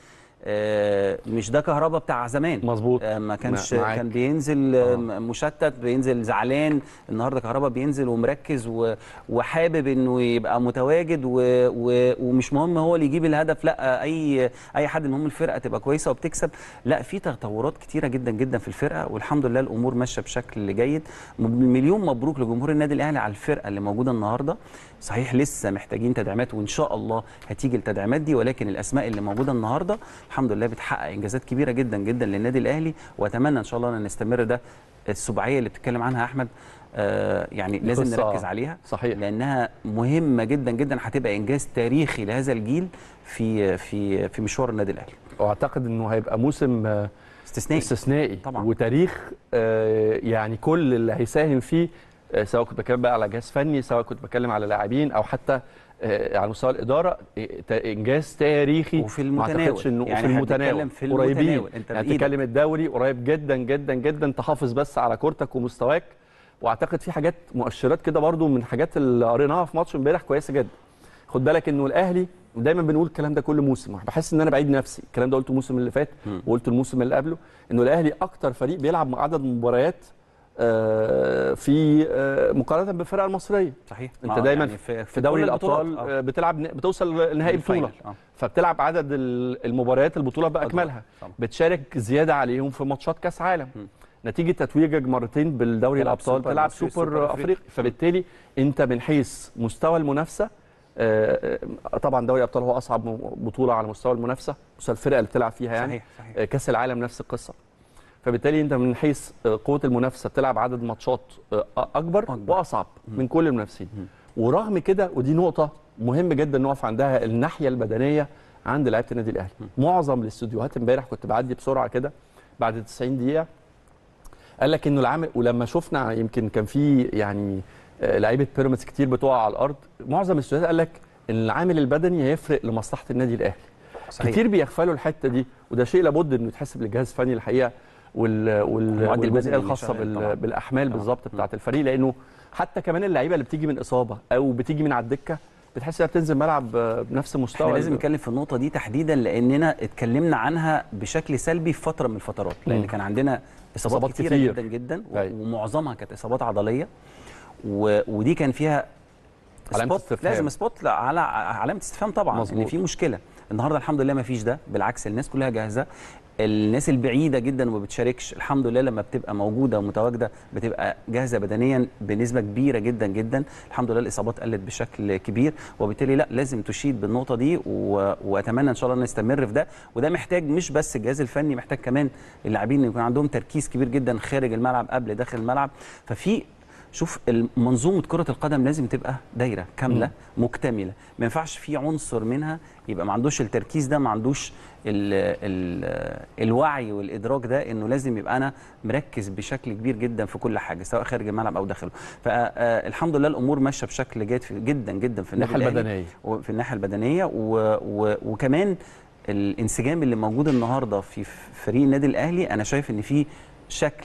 آه مش ده كهربا بتاع زمان مظبوط آه ما كانش معاك. كان بينزل آه. مشتت بينزل زعلان النهارده كهربا بينزل ومركز و... وحابب انه يبقى متواجد و... و... ومش مهم هو اللي يجيب الهدف لا اي اي حد المهم الفرقه تبقى كويسه وبتكسب لا في تطورات كتيره جدا جدا في الفرقه والحمد لله الامور ماشيه بشكل جيد م- مليون مبروك لجمهور النادي الاهلي على الفرقه اللي موجوده النهارده صحيح لسه محتاجين تدعيمات وان شاء الله هتيجي التدعيمات دي ولكن الاسماء اللي موجوده النهارده الحمد لله بتحقق انجازات كبيره جدا جدا للنادي الاهلي واتمنى ان شاء الله ان نستمر ده السباعيه اللي بتتكلم عنها احمد آه يعني لازم قصة نركز عليها صحيح. لانها مهمه جدا جدا هتبقى انجاز تاريخي لهذا الجيل في في في مشوار النادي الاهلي واعتقد انه هيبقى موسم آه، استثنائي استثنائي طبعاً. وتاريخ آه، يعني كل اللي هيساهم فيه آه، سواء كنت بتكلم بقى على جهاز فني سواء كنت بتكلم على لاعبين او حتى آه، على مستوى الاداره آه، تا- انجاز تاريخي وفي ما المتناول. اعتقدش انه يعني في هتتكلم المتناول في قريبين المتناول. أنت يعني بإيدك. تتكلم الدوري قريب جدا جدا جدا تحافظ بس على كورتك ومستواك واعتقد في حاجات مؤشرات كده برضو من الحاجات اللي قريناها في ماتش امبارح كويسه جدا خد بالك انه الاهلي دايما بنقول الكلام ده كل موسم بحس ان انا بعيد نفسي الكلام ده قلته الموسم اللي فات وقلته الموسم اللي قبله انه الاهلي اكتر فريق بيلعب مع عدد مباريات آه، في آه، مقارنه بالفرق المصريه صحيح انت آه، دايما يعني في, في كل دوري البطولات. الابطال آه. آه. بتلعب بتوصل لنهائي الفاينل. البطوله آه. فبتلعب عدد ال- المباريات البطوله باكملها طبعا. بتشارك زياده عليهم في ماتشات كاس عالم نتيجه تتويجك مرتين بالدوري تلعب الابطال سوبر تلعب مصري، سوبر, سوبر أفريقي. افريقي فبالتالي انت من حيث مستوى المنافسه آه، آه، طبعا دوري الابطال هو اصعب م- بطوله على مستوى المنافسه مستوى الفرقه اللي بتلعب فيها يعني صحيح صحيح آه، كاس العالم نفس القصه فبالتالي انت من حيث آه، قوه المنافسه بتلعب عدد ماتشات آه، اكبر, أكبر. واصعب من كل المنافسين ورغم كده ودي نقطه مهم جدا نقف عندها الناحيه البدنيه عند لعيبه النادي الاهلي معظم الاستوديوهات امبارح كنت بعدي بسرعه كده بعد 90 دقيقه قال لك انه العامل ولما شفنا يمكن كان في يعني آه، لعيبه بيراميدز كتير بتقع على الارض معظم الاستوديوهات قال لك ان العامل البدني هيفرق لمصلحه النادي الاهلي صحيح. كتير بيغفلوا الحته دي وده شيء لابد انه يتحسب للجهاز الفني الحقيقه وال وال المعد البدني والجزئيه اللي الخاصه شغال بال طبعاً. بالاحمال طبعاً. بالظبط بتاعه الفريق لانه حتى كمان اللعيبه اللي بتيجي من اصابه او بتيجي من على الدكه بتحس انها بتنزل ملعب آه، بنفس مستوى احنا لازم ال- نتكلم في النقطه دي تحديدا لاننا اتكلمنا عنها بشكل سلبي في فتره من الفترات لان مم. كان عندنا اصابات, إصابات كتيره كتير. جدا جدا و- أيوة. ومعظمها كانت اصابات عضليه و... ودي كان فيها علامة سبوت استفهام. لازم سبوت لا، على علامه استفهام طبعا مظبوط. ان في مشكله النهارده الحمد لله ما فيش ده بالعكس الناس كلها جاهزه الناس البعيده جدا وما بتشاركش الحمد لله لما بتبقى موجوده ومتواجده بتبقى جاهزه بدنيا بنسبه كبيره جدا جدا الحمد لله الاصابات قلت بشكل كبير وبالتالي لا لازم تشيد بالنقطه دي و... واتمنى ان شاء الله نستمر في ده وده محتاج مش بس الجهاز الفني محتاج كمان اللاعبين يكون عندهم تركيز كبير جدا خارج الملعب قبل داخل الملعب ففي شوف منظومه كره القدم لازم تبقى دايره كامله مكتمله ما ينفعش في عنصر منها يبقى ما عندوش التركيز ده ما عندوش ال ال الوعي والادراك ده انه لازم يبقى انا مركز بشكل كبير جدا في كل حاجه سواء خارج الملعب او داخله فالحمد لله الامور ماشيه بشكل جيد في جدا جدا في النادي الناحيه الأهلي. البدنيه وفي الناحيه البدنيه و... و... وكمان الانسجام اللي موجود النهارده في فريق النادي الاهلي انا شايف ان في شكل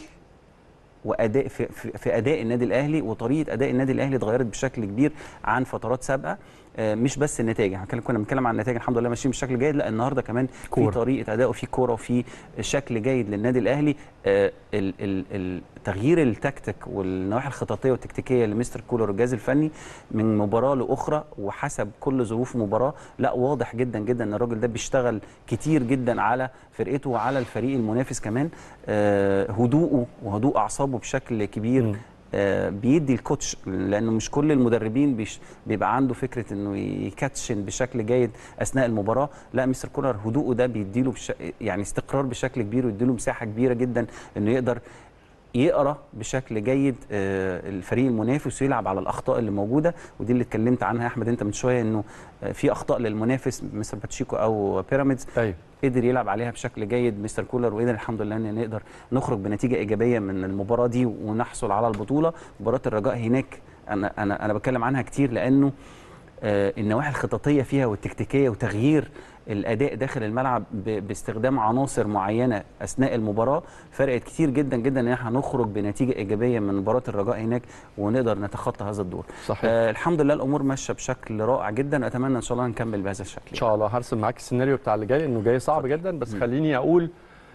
واداء في, في, في اداء النادي الاهلي وطريقه اداء النادي الاهلي اتغيرت بشكل كبير عن فترات سابقه آه، مش بس النتائج احنا كنا- كنا بنتكلم عن النتائج الحمد لله ماشيين بشكل جيد لا النهارده كمان في كورة. طريقه اداء وفي كوره وفي شكل جيد للنادي الاهلي آه، ال- ال- ال- تغيير التكتيك والنواحي الخططيه والتكتيكيه لمستر كولر والجهاز الفني من مباراه لاخرى وحسب كل ظروف مباراه لا واضح جدا جدا ان الراجل ده بيشتغل كتير جدا على فرقته وعلى الفريق المنافس كمان آه، هدوءه وهدوء اعصابه بشكل كبير مم. آه، بيدي الكوتش لانه مش كل المدربين بيش بيبقى عنده فكره انه يكاتشن بشكل جيد اثناء المباراه لا مستر كولر هدوءه ده بيديله بش... يعني استقرار بشكل كبير ويديله مساحه كبيره جدا انه يقدر يقرا بشكل جيد آه، الفريق المنافس ويلعب على الاخطاء اللي موجوده ودي اللي اتكلمت عنها يا احمد انت من شويه انه آه، في اخطاء للمنافس مثل باتشيكو او بيراميدز ايوه قدر يلعب عليها بشكل جيد مستر كولر وقدر الحمد لله ان نقدر نخرج بنتيجه ايجابيه من المباراه دي ونحصل على البطوله مباراه الرجاء هناك انا انا انا بتكلم عنها كتير لانه آه، النواحي الخططيه فيها والتكتيكيه وتغيير الاداء داخل الملعب ب- باستخدام عناصر معينه اثناء المباراه فرقت كتير جدا جدا ان احنا نخرج بنتيجه ايجابيه من مباراه الرجاء هناك ونقدر نتخطى هذا الدور صحيح آه الحمد لله الامور ماشيه بشكل رائع جدا واتمنى ان شاء الله نكمل بهذا الشكل ان شاء الله هرسم معاك السيناريو بتاع اللي جاي انه جاي صعب جدا بس خليني اقول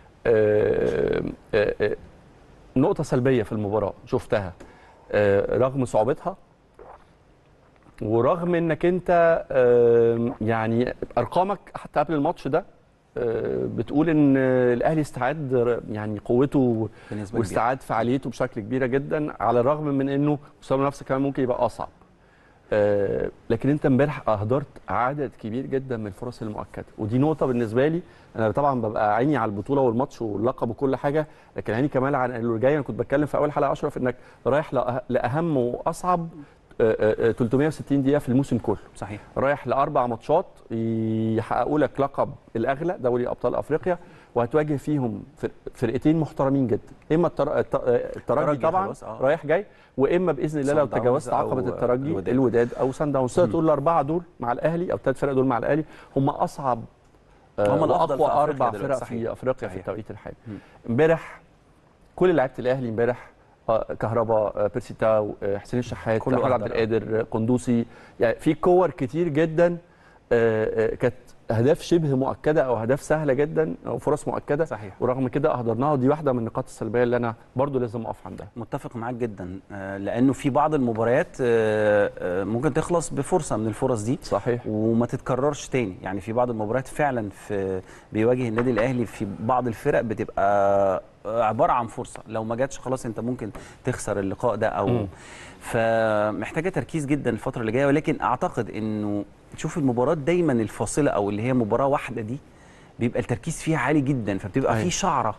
آه، آه، آه، نقطة سلبية في المباراة شفتها آه، رغم صعوبتها ورغم انك انت آه، يعني ارقامك حتى قبل الماتش ده آه، بتقول ان الاهلي استعاد يعني قوته بنسبه كبيره واستعاد فعاليته بشكل كبيره جدا على الرغم من انه مستوى المنافسه كمان ممكن يبقى اصعب آه، لكن انت امبارح اهدرت عدد كبير جدا من الفرص المؤكده ودي نقطه بالنسبه لي انا طبعا ببقى عيني على البطوله والماتش واللقب وكل حاجه لكن عيني كمان على اللي جاي انا كنت بتكلم في اول حلقه اشرف انك رايح لأه- لاهم واصعب آه، آه، آه، 360 دقيقه في الموسم كله صحيح رايح لاربع ماتشات يحققوا لك لقب الاغلى دوري ابطال افريقيا وهتواجه فيهم فر- فرقتين محترمين جدا اما التر- الت- الترجي الترجي طبعا خلاص، آه. رايح جاي واما باذن الله لو سان داونز تجاوزت أو عقبه الترجي الوداد. الوداد او سان داونز تقول الاربعه دول مع الاهلي او الثلاث فرق دول مع الاهلي هم اصعب آه، هم الأفضل في واقوى أفريقيا اربع دلوقتي، فرق صحيح. في افريقيا في صحيح. التوقيت الحالي مم. امبارح كل لعيبه الاهلي امبارح آه، كهربا آه، بيرسي تاو آه، حسين الشحات كله احمد عبد أهدر. القادر آه، قندوسي يعني في كور كتير جدا آه، آه، كانت اهداف شبه مؤكده او اهداف سهله جدا او فرص مؤكده صحيح ورغم كده اهدرناها ودي واحده من النقاط السلبيه اللي انا برضو لازم اقف عندها متفق معاك جدا آه، لانه في بعض المباريات آه، آه، ممكن تخلص بفرصه من الفرص دي صحيح وما تتكررش تاني يعني في بعض المباريات فعلا في بيواجه النادي الاهلي في بعض الفرق بتبقى آه، عباره عن فرصه لو ما جاتش خلاص انت ممكن تخسر اللقاء ده او مم. فمحتاجه تركيز جدا الفتره اللي جايه ولكن اعتقد انه تشوف المباراه دايما الفاصله او اللي هي مباراه واحده دي بيبقى التركيز فيها عالي جدا فبتبقى أيوة. في شعره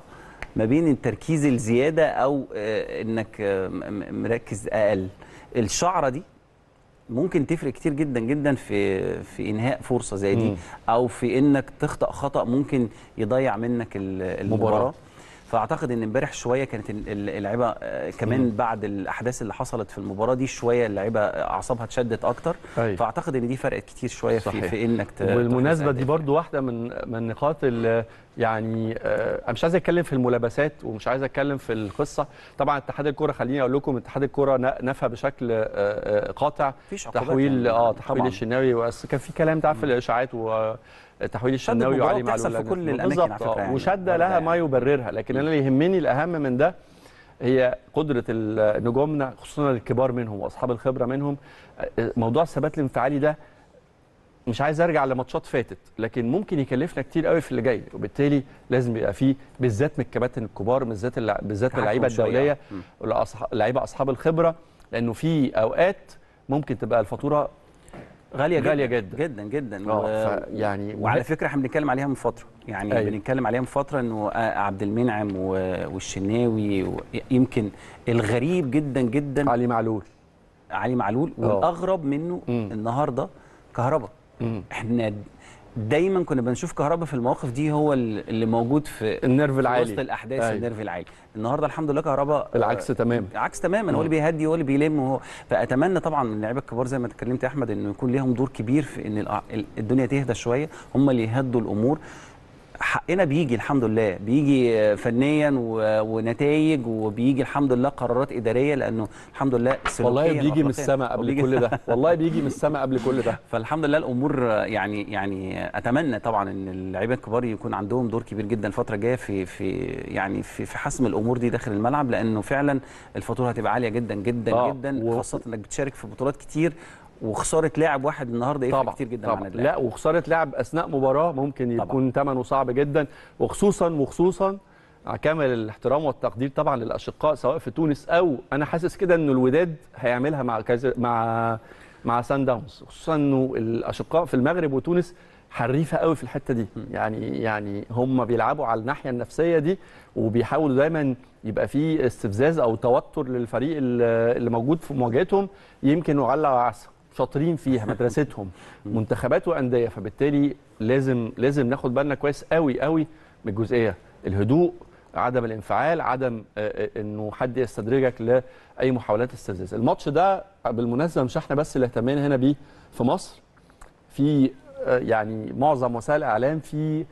ما بين التركيز الزياده او آه، انك آه، م- م- مركز اقل الشعره دي ممكن تفرق كتير جدا جدا في في انهاء فرصه زي دي مم. او في انك تخطا خطا ممكن يضيع منك ال- المباراه مباراة. فاعتقد ان امبارح شويه كانت ال- ال- اللعيبه آه، كمان مم. بعد الاحداث اللي حصلت في المباراه دي شويه اللعيبه اعصابها اتشدت اكتر أيوة. فاعتقد ان دي فرقت كتير شويه في, صحيح. في انك ت- بالمناسبه تحرز دي أهداف. برضو واحده من من النقاط اللي يعني آه، انا مش عايز اتكلم في الملابسات ومش عايز اتكلم في القصه طبعا اتحاد الكوره خليني اقول لكم اتحاد الكوره ن- نفى بشكل آه، آه، قاطع مفيش عقوبات تحويل يعني. اه تحويل طبعاً. الشناوي بس كان في كلام تعرف في الاشاعات وتحويل الشناوي المباراة وعلي بتحصل معلول في كل الأماكن بالظبط، على فكرة آه، يعني. وشده برضه لها ما يعني. يبررها لكن انا اللي يهمني الاهم من ده هي قدره ال- نجومنا خصوصا الكبار منهم واصحاب الخبره منهم آه، موضوع الثبات الانفعالي ده مش عايز ارجع لماتشات فاتت لكن ممكن يكلفنا كتير قوي في اللي جاي وبالتالي لازم يبقى فيه بالذات من الكباتن الكبار بالذات اللع- بالذات تحكم اللعيبه شوية. الدوليه مم. والأصح- اللعيبه اصحاب الخبره لانه في اوقات ممكن تبقى الفاتوره غاليه جدا غالية جدا. جدا جدا اه و- ف- يعني وعلى فكره احنا بنتكلم عليها من فتره يعني أيوة. بنتكلم عليها من فتره انه آه، عبد المنعم و- والشناوي و- يمكن الغريب جدا جدا علي معلول علي معلول آه. والاغرب منه مم. النهارده كهربا مم. احنا دايما كنا بنشوف كهربا في المواقف دي هو ال- اللي موجود في النيرف في العالي وسط الاحداث أيوة. النيرف العالي النهارده الحمد لله كهربا العكس تماما عكس تماما هو اللي بيهدي هو اللي بيلم هو فاتمنى طبعا من اللعيبه الكبار زي ما اتكلمت يا احمد انه يكون ليهم دور كبير في ان الأ- ال- الدنيا تهدى شويه هم اللي يهدوا الامور حقنا بيجي الحمد لله بيجي آه، فنيا ونتائج وبيجي الحمد لله قرارات اداريه لانه الحمد لله والله سلوكياً بيجي من وأخلاقياً السماء قبل وبيجي- كل ده والله بيجي من السماء قبل كل ده فالحمد لله الامور يعني يعني اتمنى طبعا ان اللعيبه الكبار يكون عندهم دور كبير جدا الفتره الجايه في في يعني في في حسم الامور دي داخل الملعب لانه فعلا الفاتوره هتبقى عاليه جدا جدا آه، جدا و- خاصه انك بتشارك في بطولات كتير وخساره لاعب واحد النهارده يفرق طبعا كتير جدا مع طبعا النادي لا وخساره لاعب اثناء مباراه ممكن طبعاً. يكون ثمنه صعب جدا وخصوصا وخصوصا مع كامل الاحترام والتقدير طبعا للاشقاء سواء في تونس او انا حاسس كده انه الوداد هيعملها مع كذا مع مع سان داونز خصوصا انه الاشقاء في المغرب وتونس حريفه قوي في الحته دي يعني يعني هم بيلعبوا على الناحيه النفسيه دي وبيحاولوا دايما يبقى في استفزاز او توتر للفريق اللي اللي موجود في مواجهتهم يمكن وعلى وعسى شاطرين فيها مدرستهم منتخبات وانديه فبالتالي لازم لازم ناخد بالنا كويس قوي قوي من الجزئيه الهدوء عدم الانفعال عدم آه، آه، انه حد يستدرجك لاي محاولات استفزاز الماتش ده بالمناسبه مش احنا بس اللي اهتمينا هنا بيه في مصر في آه، يعني معظم وسائل الاعلام في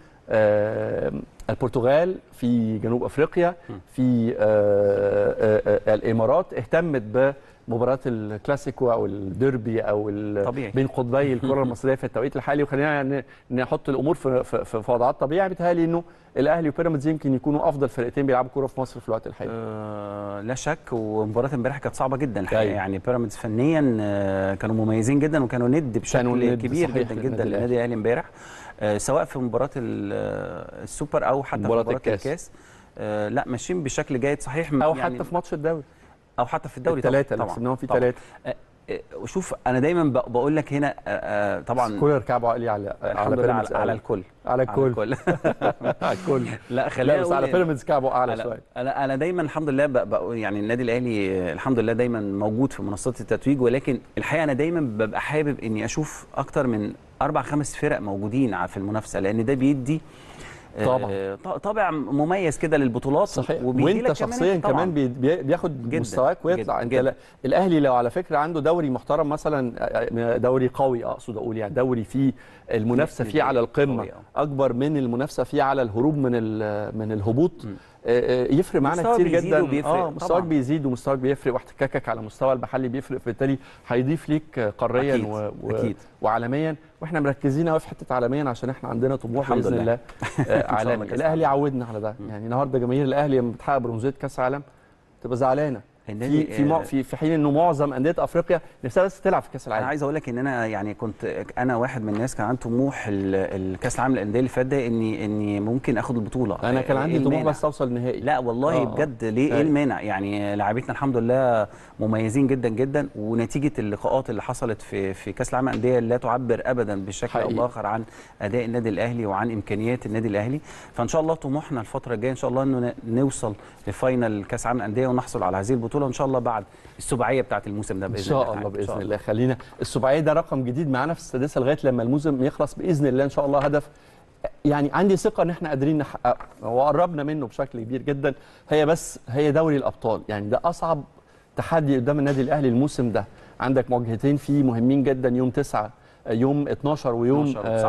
آه، البرتغال في جنوب افريقيا في آه، آه، آه، الامارات اهتمت بمباراه الكلاسيكو او الديربي او ال- طبيعي. بين قطبي الكره المصريه في التوقيت الحالي وخلينا ن- نحط الامور في في, في في وضعات طبيعيه بيتهيألي انه الاهلي وبيراميدز يمكن يكونوا افضل فرقتين بيلعبوا كوره في مصر في الوقت الحالي آه لا شك ومباراه امبارح كانت صعبه جدا الحقيقه أيوة. يعني بيراميدز فنيا آه كانوا مميزين جدا وكانوا ند بشكل كانوا ند كبير صحيح جدا للنادي جدا الأهلي. للنادي الاهلي امبارح آه سواء في مباراه ال- آه، السوبر او حتى مباراة في مباراه الكاس. الكاس, آه لا ماشيين بشكل جيد صحيح او يعني حتى في ماتش الدوري او حتى في الدوري الثلاثه اللي طبعا كسبناهم في طبعاً. ثلاثه آه، آه، وشوف انا دايما ب- بقول لك هنا آه، آه، طبعا كولر كعبه عالي على على الحمد لله بيراميدز على, على أعلى. الكل على الكل الكل على الكل لا خلينا لا بس أقول على إن- بيراميدز كعبه اعلى انا شويه انا انا دايما الحمد لله ب- بقول يعني النادي الاهلي آه، الحمد لله دايما موجود في منصات التتويج ولكن الحقيقه انا دايما ببقى حابب اني اشوف اكتر من اربع خمس فرق موجودين ع- في المنافسه لان ده بيدي آه، طبعاً. ط- طابع مميز كده للبطولات صحيح وبيدي وانت لك شخصيا طبعاً كمان بي- بي- بياخد جداً، مستواك ويطلع جداً، انت جداً. لا الاهلي لو على فكره عنده دوري محترم مثلا دوري قوي اقصد اقول يعني دوري فيه المنافسه فيه على القمه قوي، آه. اكبر من المنافسه فيه على الهروب من ال- من الهبوط م. آه، آه، يفرق معانا مستوى كتير بيزيد جدا وبيفرق اه مستواك طبعاً. بيزيد ومستواك بيفرق واحتكاكك على مستوى المحلي بيفرق فبالتالي هيضيف ليك قاريا أكيد، و... و... أكيد. وعالميا واحنا مركزين قوي في حته عالميا عشان احنا عندنا طموح الحمد باذن لله. الله آه، الله عالمي كأس الاهلي عودنا على ده يعني النهارده جماهير الاهلي لما بتحقق برونزيه كاس عالم تبقى زعلانه النادي- في في مع- في في حين انه معظم انديه افريقيا نفسها بس تلعب في كاس انا العالم عايز اقول لك ان انا يعني كنت انا واحد من الناس كان عندي طموح ال- الكاس العالم للانديه اللي فات ده اني اني ممكن اخد البطوله انا كان إيه عندي طموح المانع؟ بس اوصل نهائي لا والله آه. بجد ليه ايه أيوة. المانع يعني لاعبتنا الحمد لله مميزين جدا جدا ونتيجه اللقاءات اللي حصلت في في كاس العالم للانديه لا تعبر ابدا بشكل او حقيقي. باخر عن اداء النادي الاهلي وعن امكانيات النادي الاهلي فان شاء الله طموحنا الفتره الجايه ان شاء الله انه ن- نوصل لفاينل كاس العالم للانديه ونحصل على هذه البطوله ان شاء الله بعد السباعيه بتاعه الموسم ده ان باذن شاء تعالى. الله إن شاء باذن الله خلينا السباعيه ده رقم جديد معانا في السادسه لغايه لما الموسم يخلص باذن الله ان شاء الله هدف يعني عندي ثقه ان احنا قادرين نحققه وقربنا منه بشكل كبير جدا هي بس هي دوري الابطال يعني ده اصعب تحدي قدام النادي الاهلي الموسم ده عندك مواجهتين فيه مهمين جدا يوم 9 يوم 12 ويوم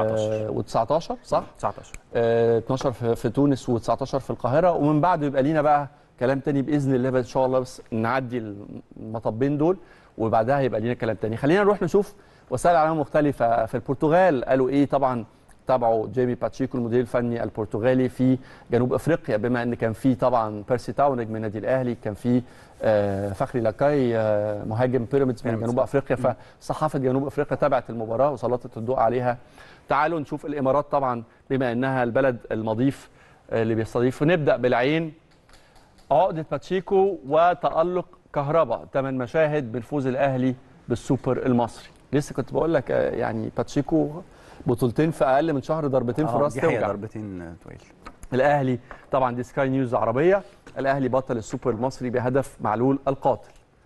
12 و19 صح 19 آه، 12 في في تونس و19 في القاهره ومن بعده يبقى لينا بقى كلام تاني باذن الله بس ان شاء الله بس نعدي المطبين دول وبعدها يبقى لينا كلام تاني خلينا نروح نشوف وسائل اعلام مختلفه في البرتغال قالوا ايه طبعا تابعوا جيمي باتشيكو المدير الفني البرتغالي في جنوب افريقيا بما ان كان في طبعا بيرسي تاو نجم النادي الاهلي كان في آه، فخري لاكاي آه، مهاجم بيراميدز من بيراميدز. جنوب افريقيا فصحافه جنوب افريقيا تابعت المباراه وسلطت الضوء عليها تعالوا نشوف الامارات طبعا بما انها البلد المضيف آه، اللي بيستضيف ونبدا بالعين عقده باتشيكو وتالق كهربا ثمان مشاهد من فوز الاهلي بالسوبر المصري لسه كنت بقول لك آه، يعني باتشيكو بطولتين في اقل من شهر ضربتين في آه، الراس دي حقيقة توجع ضربتين طويل الاهلي طبعا دي سكاي نيوز عربيه الاهلي بطل السوبر المصري بهدف معلول القاتل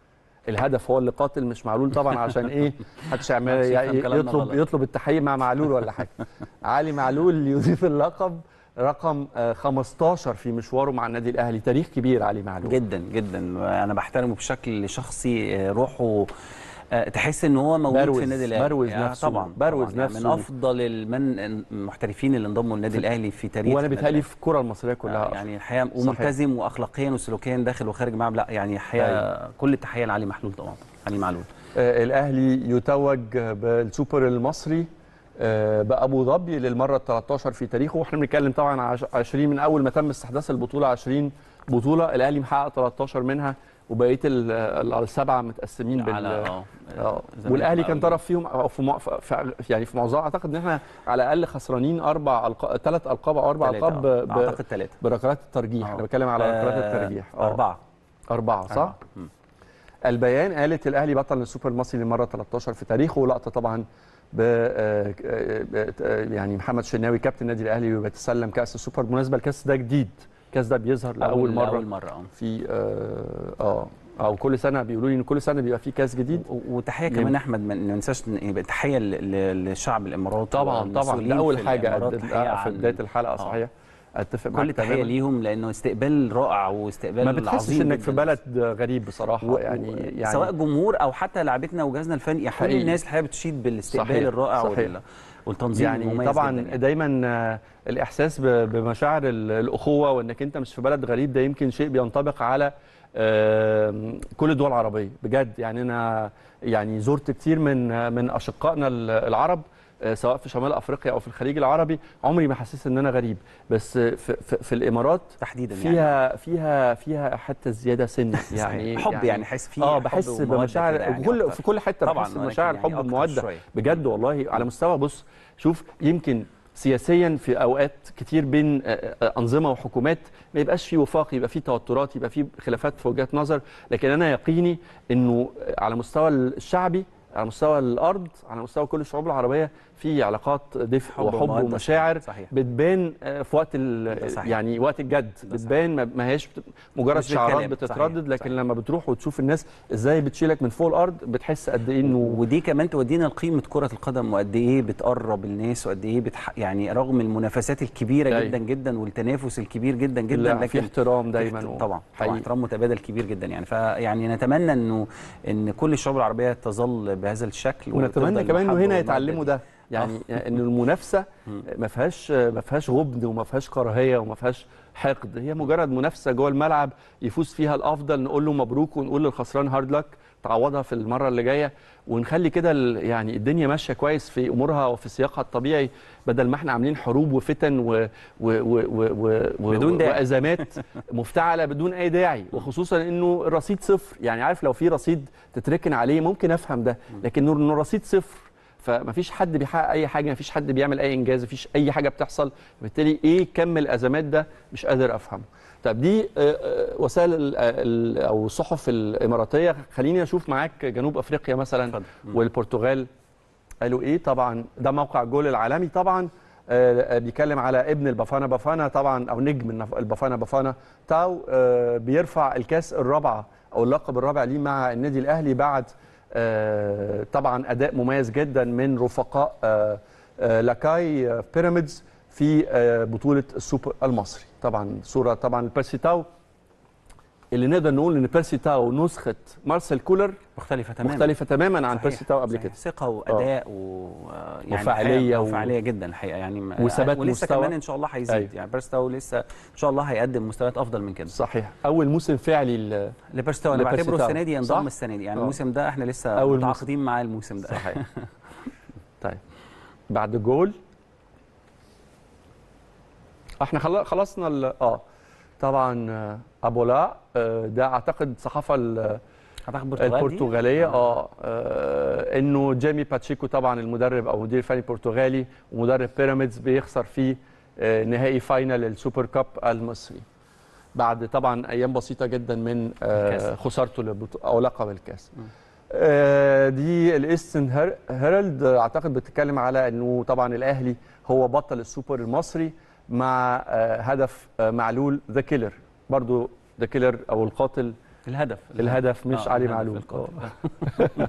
الهدف هو اللي قاتل مش معلول طبعا عشان ايه محدش يعمل محدش يفهم يعني كلامنا يطلب غلط. يطلب التحقيق مع معلول ولا حاجه علي معلول يضيف اللقب رقم آه، 15 في مشواره مع النادي الاهلي تاريخ كبير علي معلول جدا جدا انا بحترمه بشكل شخصي آه، روحه آه، تحس ان هو موجود بروز- في النادي الاهلي بروز آه، نفسه، طبعا بروز طبعاً. يعني نفسه. من افضل المن المحترفين اللي انضموا للنادي الاهلي في تاريخ وانا النادي بيتهيألي الأهلي. في الكره المصريه كلها آه، يعني الحقيقه وملتزم واخلاقيا وسلوكيا داخل وخارج الملعب لا يعني الحقيقه كل التحيه لعلي محلول طبعا علي معلول آه، الاهلي يتوج بالسوبر المصري آه، بابو ظبي للمره ال 13 في تاريخه واحنا بنتكلم طبعا عش- 20 من اول ما تم استحداث البطوله 20 بطوله الاهلي محقق 13 منها وبقيه ال- ال- السبعه متقسمين بال على اه اه زمان والاهلي بقى كان طرف فيهم أو في, مع... في يعني في معظم اعتقد ان احنا على الاقل خسرانين اربع القاب ثلاث القاب او اربع تلاتة، القاب آه. ب... اعتقد ثلاثه بركلات الترجيح انا بتكلم على ركلات الترجيح آه. اربعه اربعه صح؟ أربعة. مم. البيان قالت الاهلي بطل السوبر المصري للمره 13 في تاريخه ولقطه طبعا ب آه، آه، آه، يعني محمد شناوي كابتن النادي الاهلي وبيتسلم كاس السوبر بالمناسبه الكاس ده جديد الكاس ده بيظهر لاول مره لاول مره اه في اه اه او كل سنه بيقولوا لي ان كل سنه بيبقى في كاس جديد و- وتحيه جميل. كمان احمد ما ننساش إن يبقى تحيه ل- ل- للشعب الاماراتي طبعا طبعا والمسؤولين ده اول في حاجه الإمارات. أد- تحية في عن- بدايه الحلقه آه. صحيح اتفق معاك كل تحيه تماماً. ليهم لانه استقبال رائع واستقبال ما بتحسش عظيم انك في جداً. بلد غريب بصراحه و- يعني و- يعني سواء جمهور او حتى لعبتنا وجهازنا الفني يعني كل حقيقي. الناس الحقيقه بتشيد بالاستقبال صحيح، الرائع صحيح. وال- والتنظيم يعني المميز طبعا جدا يعني. دايما آه، الاحساس ب- بمشاعر ال- الاخوه وانك انت مش في بلد غريب ده يمكن شيء بينطبق على آم، كل الدول العربيه بجد يعني انا يعني زرت كتير من آه، من اشقائنا ال- العرب آه، سواء في شمال افريقيا او في الخليج العربي عمري ما حسيت ان انا غريب بس آه، في, في, في الامارات تحديدا يعني فيها فيها فيها حتى زياده سنه يعني حب يعني حس فيه اه حب بحس ومودة بمشاعر كده يعني كل أكتر. في كل حته طبعاً، بحس ولكن بمشاعر يعني الحب أكتر والموده شوية. بجد والله على مستوى بص شوف يمكن سياسيا في اوقات كتير بين آه، آه، انظمه وحكومات ما يبقاش في وفاق يبقى في توترات يبقى في خلافات في وجهات نظر لكن انا يقيني انه على مستوى الشعبي على مستوى الارض على مستوى كل الشعوب العربيه في علاقات دفء حب وحب ومودة، ومشاعر صحيح. بتبان آه، في وقت ال- ده صحيح. يعني وقت الجد ده بتبان ما- ما هيش بت- مجرد مش شعارات بالكلام. بتتردد صحيح، لكن صحيح. لما بتروح وتشوف الناس ازاي بتشيلك من فوق الارض بتحس قد ايه انه ودي كمان تودينا لقيمه كره القدم وقد ايه بتقرب الناس وقد ايه بتح... يعني رغم المنافسات الكبيره أيوة. جدا جدا والتنافس الكبير جدا جدا لا، في لكن احترام دايما في و- احت- طبعا طبعا حقيقي. احترام متبادل كبير جدا يعني فيعني نتمنى انه ان كل الشعوب العربيه تظل بهذا الشكل ونتمنى وتفضل كمان انه المحبة هنا والمودة يتعلموا دي. ده يعني ان المنافسه ما فيهاش ما فيهاش غبن وما فيهاش كراهيه وما فيهاش حقد هي مجرد منافسه جوه الملعب يفوز فيها الافضل نقول له مبروك ونقول للخسران هارد لك تعوضها في المره اللي جايه ونخلي كده ال- يعني الدنيا ماشيه كويس في امورها وفي سياقها الطبيعي بدل ما احنا عاملين حروب وفتن و و و و و و بدون داعي. وازمات مفتعله بدون اي داعي وخصوصا انه الرصيد صفر يعني عارف لو في رصيد تتركن عليه ممكن افهم ده لكن انه الرصيد صفر فمفيش حد بيحقق اي حاجه مفيش حد بيعمل اي انجاز مفيش اي حاجه بتحصل بالتالي ايه كم الازمات ده مش قادر افهمه طب دي آه، آه، وسائل ال- ال- او الصحف الاماراتيه خليني اشوف معاك جنوب افريقيا مثلا اتفضل. مم. والبرتغال قالوا ايه طبعا ده موقع جول العالمي طبعا آه، آه، بيتكلم على ابن البافانا بافانا طبعا او نجم النف- البافانا بافانا تاو آه، بيرفع الكاس الرابعه او اللقب الرابع ليه مع النادي الاهلي بعد آه، طبعا اداء مميز جدا من رفقاء آه، آه، لاكاي آه، بيراميدز في آه، بطوله السوبر المصري طبعا صوره طبعا بيرسي تاو اللي نقدر نقول ان بيرسي تاو نسخه مارسيل كولر مختلفه تماما مختلفه تماما عن صحيح، بيرسي تاو قبل صحيح. كده ثقه واداء و يعني وفعالية الحقيقة- و- وفعاليه جدا الحقيقه يعني م- وثبات ولسه مستوى. كمان ان شاء الله هيزيد أيوة. يعني بيرستاو لسه ان شاء الله هيقدم مستويات افضل من كده صحيح اول موسم فعلي ل- لبيرستاو انا بعتبره لبيرستاو. السنه دي ينضم صح؟ السنه دي يعني آه. الموسم ده احنا لسه أول موسم. متعاقدين معاه الموسم ده صحيح طيب بعد جول احنا خل- خلصنا ال- اه طبعا آه، ابولا آه، ده اعتقد الصحافه ال- اعتقد برتغالي البرتغاليه اه آه، انه جيمي باتشيكو طبعا المدرب او مدير فني برتغالي ومدرب بيراميدز بيخسر في آه، نهائي فاينل السوبر كاب المصري بعد طبعا ايام بسيطه جدا من آه، الكاس. خسارته للبطو- او لقب الكاس آه، دي الايستن هير- هيرالد آه، اعتقد بتتكلم على انه طبعا الاهلي هو بطل السوبر المصري مع آه، هدف آه، معلول ذا كيلر برضو ذا كيلر او القاتل الهدف الهدف مش آه، علي الهدف معلول القاتل. آه.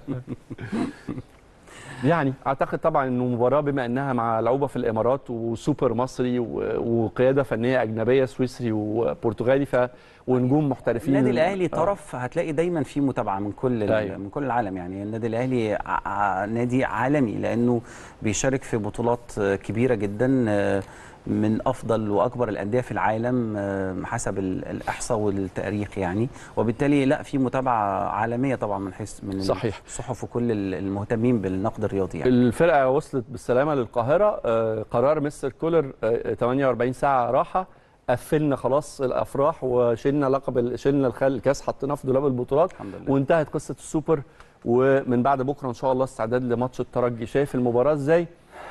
يعني اعتقد طبعا انه مباراه بما انها ملعوبه في الامارات وسوبر مصري و- وقياده فنيه اجنبيه سويسري وبرتغالي ف ونجوم محترفين النادي الاهلي آه. طرف هتلاقي دايما في متابعه من كل ال- أيوة. من كل العالم يعني النادي الاهلي ع- ع- نادي عالمي لانه بيشارك في بطولات آه، كبيره جدا آه، من افضل واكبر الانديه في العالم آه، حسب ال- الاحصاء والتاريخ يعني وبالتالي لا في متابعه عالميه طبعا من حيث من صحيح. الصحف وكل ال- المهتمين بالنقد الرياضي يعني الفرقه وصلت بالسلامه للقاهره آه، قرار مستر كولر آه، 48 ساعه راحه قفلنا خلاص الافراح وشلنا لقب ال- شلنا الخل الكاس حطيناه في دولاب البطولات الحمد لله وانتهت قصه السوبر ومن بعد بكره ان شاء الله استعداد لماتش الترجي شايف المباراه ازاي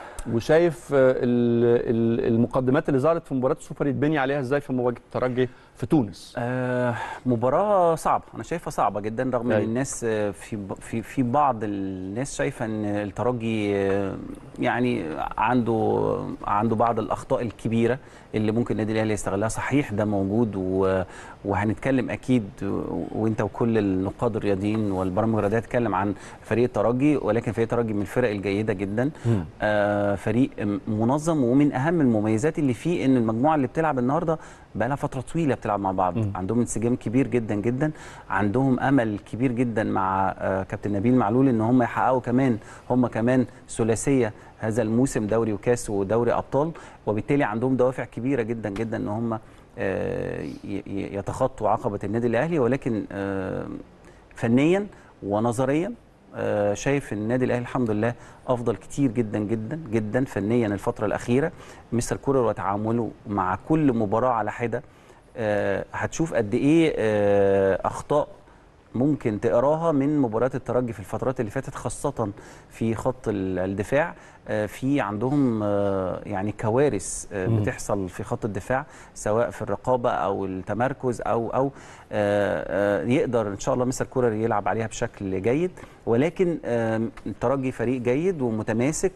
وشايف آه، ال- ال- المقدمات اللي ظهرت في مباراه السوبر يتبني عليها ازاي في مواجهه الترجي في تونس آه مباراة صعبة أنا شايفها صعبة جدا رغم إن أيوة. الناس آه، في ب- في في بعض الناس شايفة إن الترجي آه، يعني عنده عنده بعض الأخطاء الكبيرة اللي ممكن النادي الأهلي يستغلها صحيح ده موجود و- وهنتكلم أكيد و- وأنت وكل النقاد الرياضيين والبرامج الرياضية هتتكلم عن فريق الترجي ولكن فريق الترجي من الفرق الجيدة جدا آه فريق منظم ومن أهم المميزات اللي فيه إن المجموعة اللي بتلعب النهاردة بقى لها فتره طويله بتلعب مع بعض مم. عندهم انسجام كبير جدا جدا عندهم امل كبير جدا مع آه، كابتن نبيل معلول ان هم يحققوا كمان هم كمان ثلاثيه هذا الموسم دوري وكاس ودوري ابطال وبالتالي عندهم دوافع كبيره جدا جدا ان هم آه، ي- ي- يتخطوا عقبه النادي الاهلي ولكن آه، فنيا ونظريا آه، شايف ان النادي الاهلي الحمد لله افضل كتير جدا جدا جدا فنيا الفتره الاخيره مستر كولر وتعامله مع كل مباراه على حده آه، هتشوف قد ايه آه، اخطاء ممكن تقراها من مباريات الترجي في الفترات اللي فاتت خاصة في خط ال- الدفاع آه، في عندهم آه، يعني كوارث آه، مم. بتحصل في خط الدفاع سواء في الرقابة أو التمركز أو أو آه، آه، يقدر إن شاء الله مستر كولر يلعب عليها بشكل جيد ولكن آم، الترجي فريق جيد ومتماسك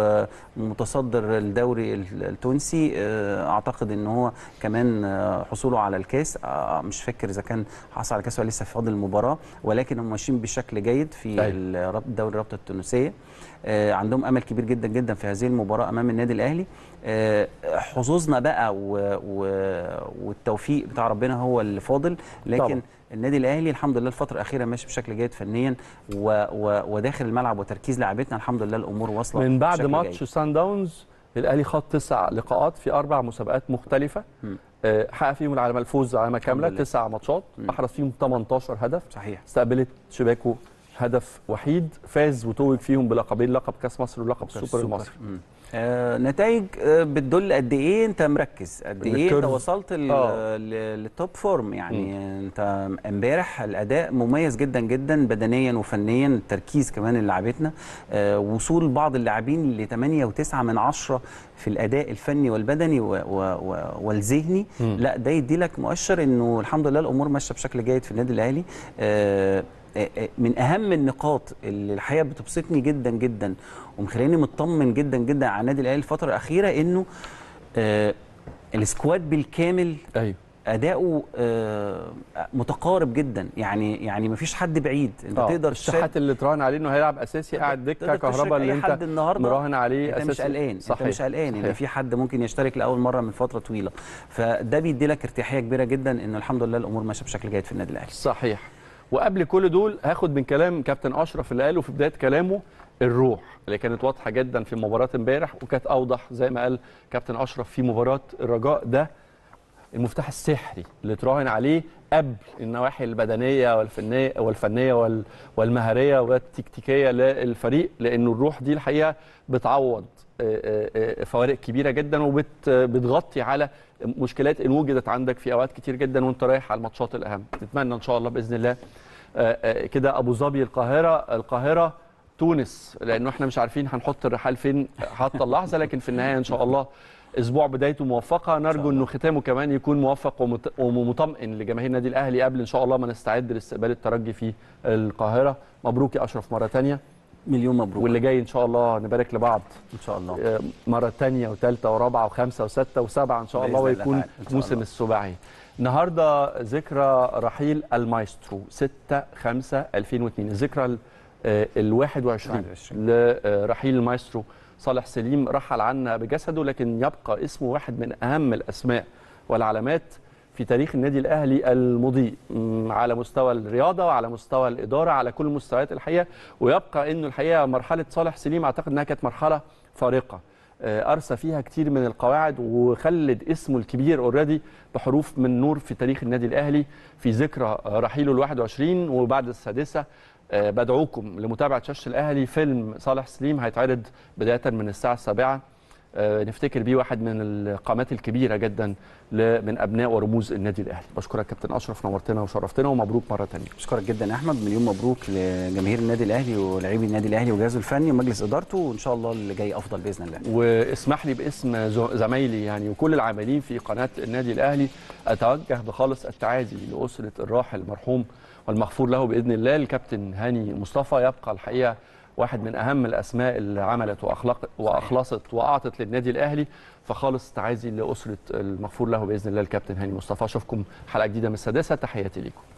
ومتصدر الدوري ال- التونسي آه، أعتقد إن هو كمان آه، حصوله على الكاس آه، مش فاكر إذا كان حصل على الكاس ولا لسه في فاضل المباراة ولكن هم ماشيين بشكل جيد في أيوة. الرب- دوري الرابطة التونسية آه، عندهم امل كبير جدا جدا في هذه المباراه امام النادي الاهلي آه، حظوظنا بقى و... و... والتوفيق بتاع ربنا هو اللي فاضل لكن طبعا. طبعا. النادي الاهلي الحمد لله الفتره الاخيره ماشي بشكل جيد فنيا و... و... وداخل الملعب وتركيز لاعبتنا الحمد لله الامور واصله من بعد بشكل ماتش جيد. سان داونز الاهلي خاض تسع لقاءات في اربع مسابقات مختلفه مم. آه، حقق فيهم العلامه الفوز علامه كامله لله. تسع ماتشات احرز فيهم 18 هدف صحيح استقبلت شباكه هدف وحيد فاز وتوج فيهم بلقبين لقب كاس مصر ولقب السوبر المصري مم. آه نتائج آه بتدل قد ايه انت مركز قد ايه انت الكيرف. وصلت ل- آه. ل- للتوب فورم يعني انت امبارح الاداء مميز جدا جدا بدنيا وفنيا التركيز كمان اللي لعبتنا آه وصول بعض اللاعبين ل 8 و9 من 10 في الاداء الفني والبدني و و و والذهني مم. لا ده يدي لك مؤشر انه الحمد لله الامور ماشيه بشكل جيد في النادي الاهلي آه آه، آه، من اهم النقاط اللي الحقيقه بتبسطني جدا جدا ومخليني مطمن جدا جدا على النادي الاهلي الفتره الاخيره انه آه السكواد بالكامل ايوه اداؤه آه متقارب جدا يعني يعني مفيش حد بعيد انت آه، تقدر الشحات اللي تراهن عليه انه هيلعب اساسي قاعد دكه تقدر تشرك كهرباء اللي اي انت حد النهارده مراهن عليه انت اساسي مش قلقان انت صحيح. مش قلقان ان صحيح. في حد ممكن يشترك لاول مره من فتره طويله فده بيدي لك ارتياحيه كبيره جدا ان الحمد لله الامور ماشيه بشكل جيد في النادي الاهلي صحيح وقبل كل دول هاخد من كلام كابتن اشرف اللي قاله في بدايه كلامه الروح اللي كانت واضحه جدا في مباراه امبارح وكانت اوضح زي ما قال كابتن اشرف في مباراه الرجاء ده المفتاح السحري اللي تراهن عليه قبل النواحي البدنيه والفنيه والفنيه وال- والمهاريه والتكتيكيه للفريق لانه الروح دي الحقيقه بتعوض آه، آه، آه، فوارق كبيره جدا وبتغطي على مشكلات ان وجدت عندك في اوقات كتير جدا وانت رايح على الماتشات الاهم نتمنى ان شاء الله باذن الله آه، آه، كده ابو ظبي القاهره القاهره تونس لانه احنا مش عارفين هنحط الرحال فين حتى اللحظه لكن في النهايه ان شاء الله اسبوع بدايته موفقه نرجو انه ختامه كمان يكون موفق ومت- ومطمئن لجماهير النادي الاهلي قبل ان شاء الله ما نستعد لاستقبال الترجي في القاهره مبروك يا اشرف مره تانية مليون مبروك واللي جاي ان شاء الله نبارك لبعض ان شاء الله آه، مره تانية وثالثه ورابعه وخمسه وسته وسبعه ان شاء الله بإذن الله ويكون تعالى. إن شاء موسم الله. السباعي النهارده ذكرى رحيل المايسترو 6 5 2002 الذكرى ال آه، ال 21 21. لرحيل المايسترو صالح سليم رحل عنا بجسده لكن يبقى اسمه واحد من اهم الاسماء والعلامات في تاريخ النادي الاهلي المضيء م، على مستوى الرياضه وعلى مستوى الاداره على كل المستويات الحقيقه ويبقى انه الحقيقه مرحله صالح سليم اعتقد انها كانت مرحله فارقه آه، ارسى فيها كتير من القواعد وخلد اسمه الكبير اوريدي بحروف من نور في تاريخ النادي الاهلي في ذكرى آه، رحيله ال 21 وبعد السادسه آه، بدعوكم لمتابعه شاشه الاهلي فيلم صالح سليم هيتعرض بدايه من الساعه السابعه آه، نفتكر بيه واحد من القامات الكبيره جدا ل- من ابناء ورموز النادي الاهلي بشكرك كابتن اشرف نورتنا وشرفتنا ومبروك مره ثانيه بشكرك جدا يا احمد مليون مبروك لجماهير النادي الاهلي ولاعبي النادي الاهلي وجهازه الفني ومجلس ادارته وان شاء الله اللي جاي افضل باذن الله واسمح لي باسم زو- زمايلي يعني وكل العاملين في قناه النادي الاهلي اتوجه بخالص التعازي لاسره الراحل المرحوم والمغفور له باذن الله الكابتن هاني مصطفى يبقى الحقيقه واحد من اهم الاسماء اللي عملت واخلق واخلصت واعطت للنادي الاهلي فخالص تعازي لاسره المغفور له باذن الله الكابتن هاني مصطفى اشوفكم حلقه جديده من السادسه تحياتي ليكم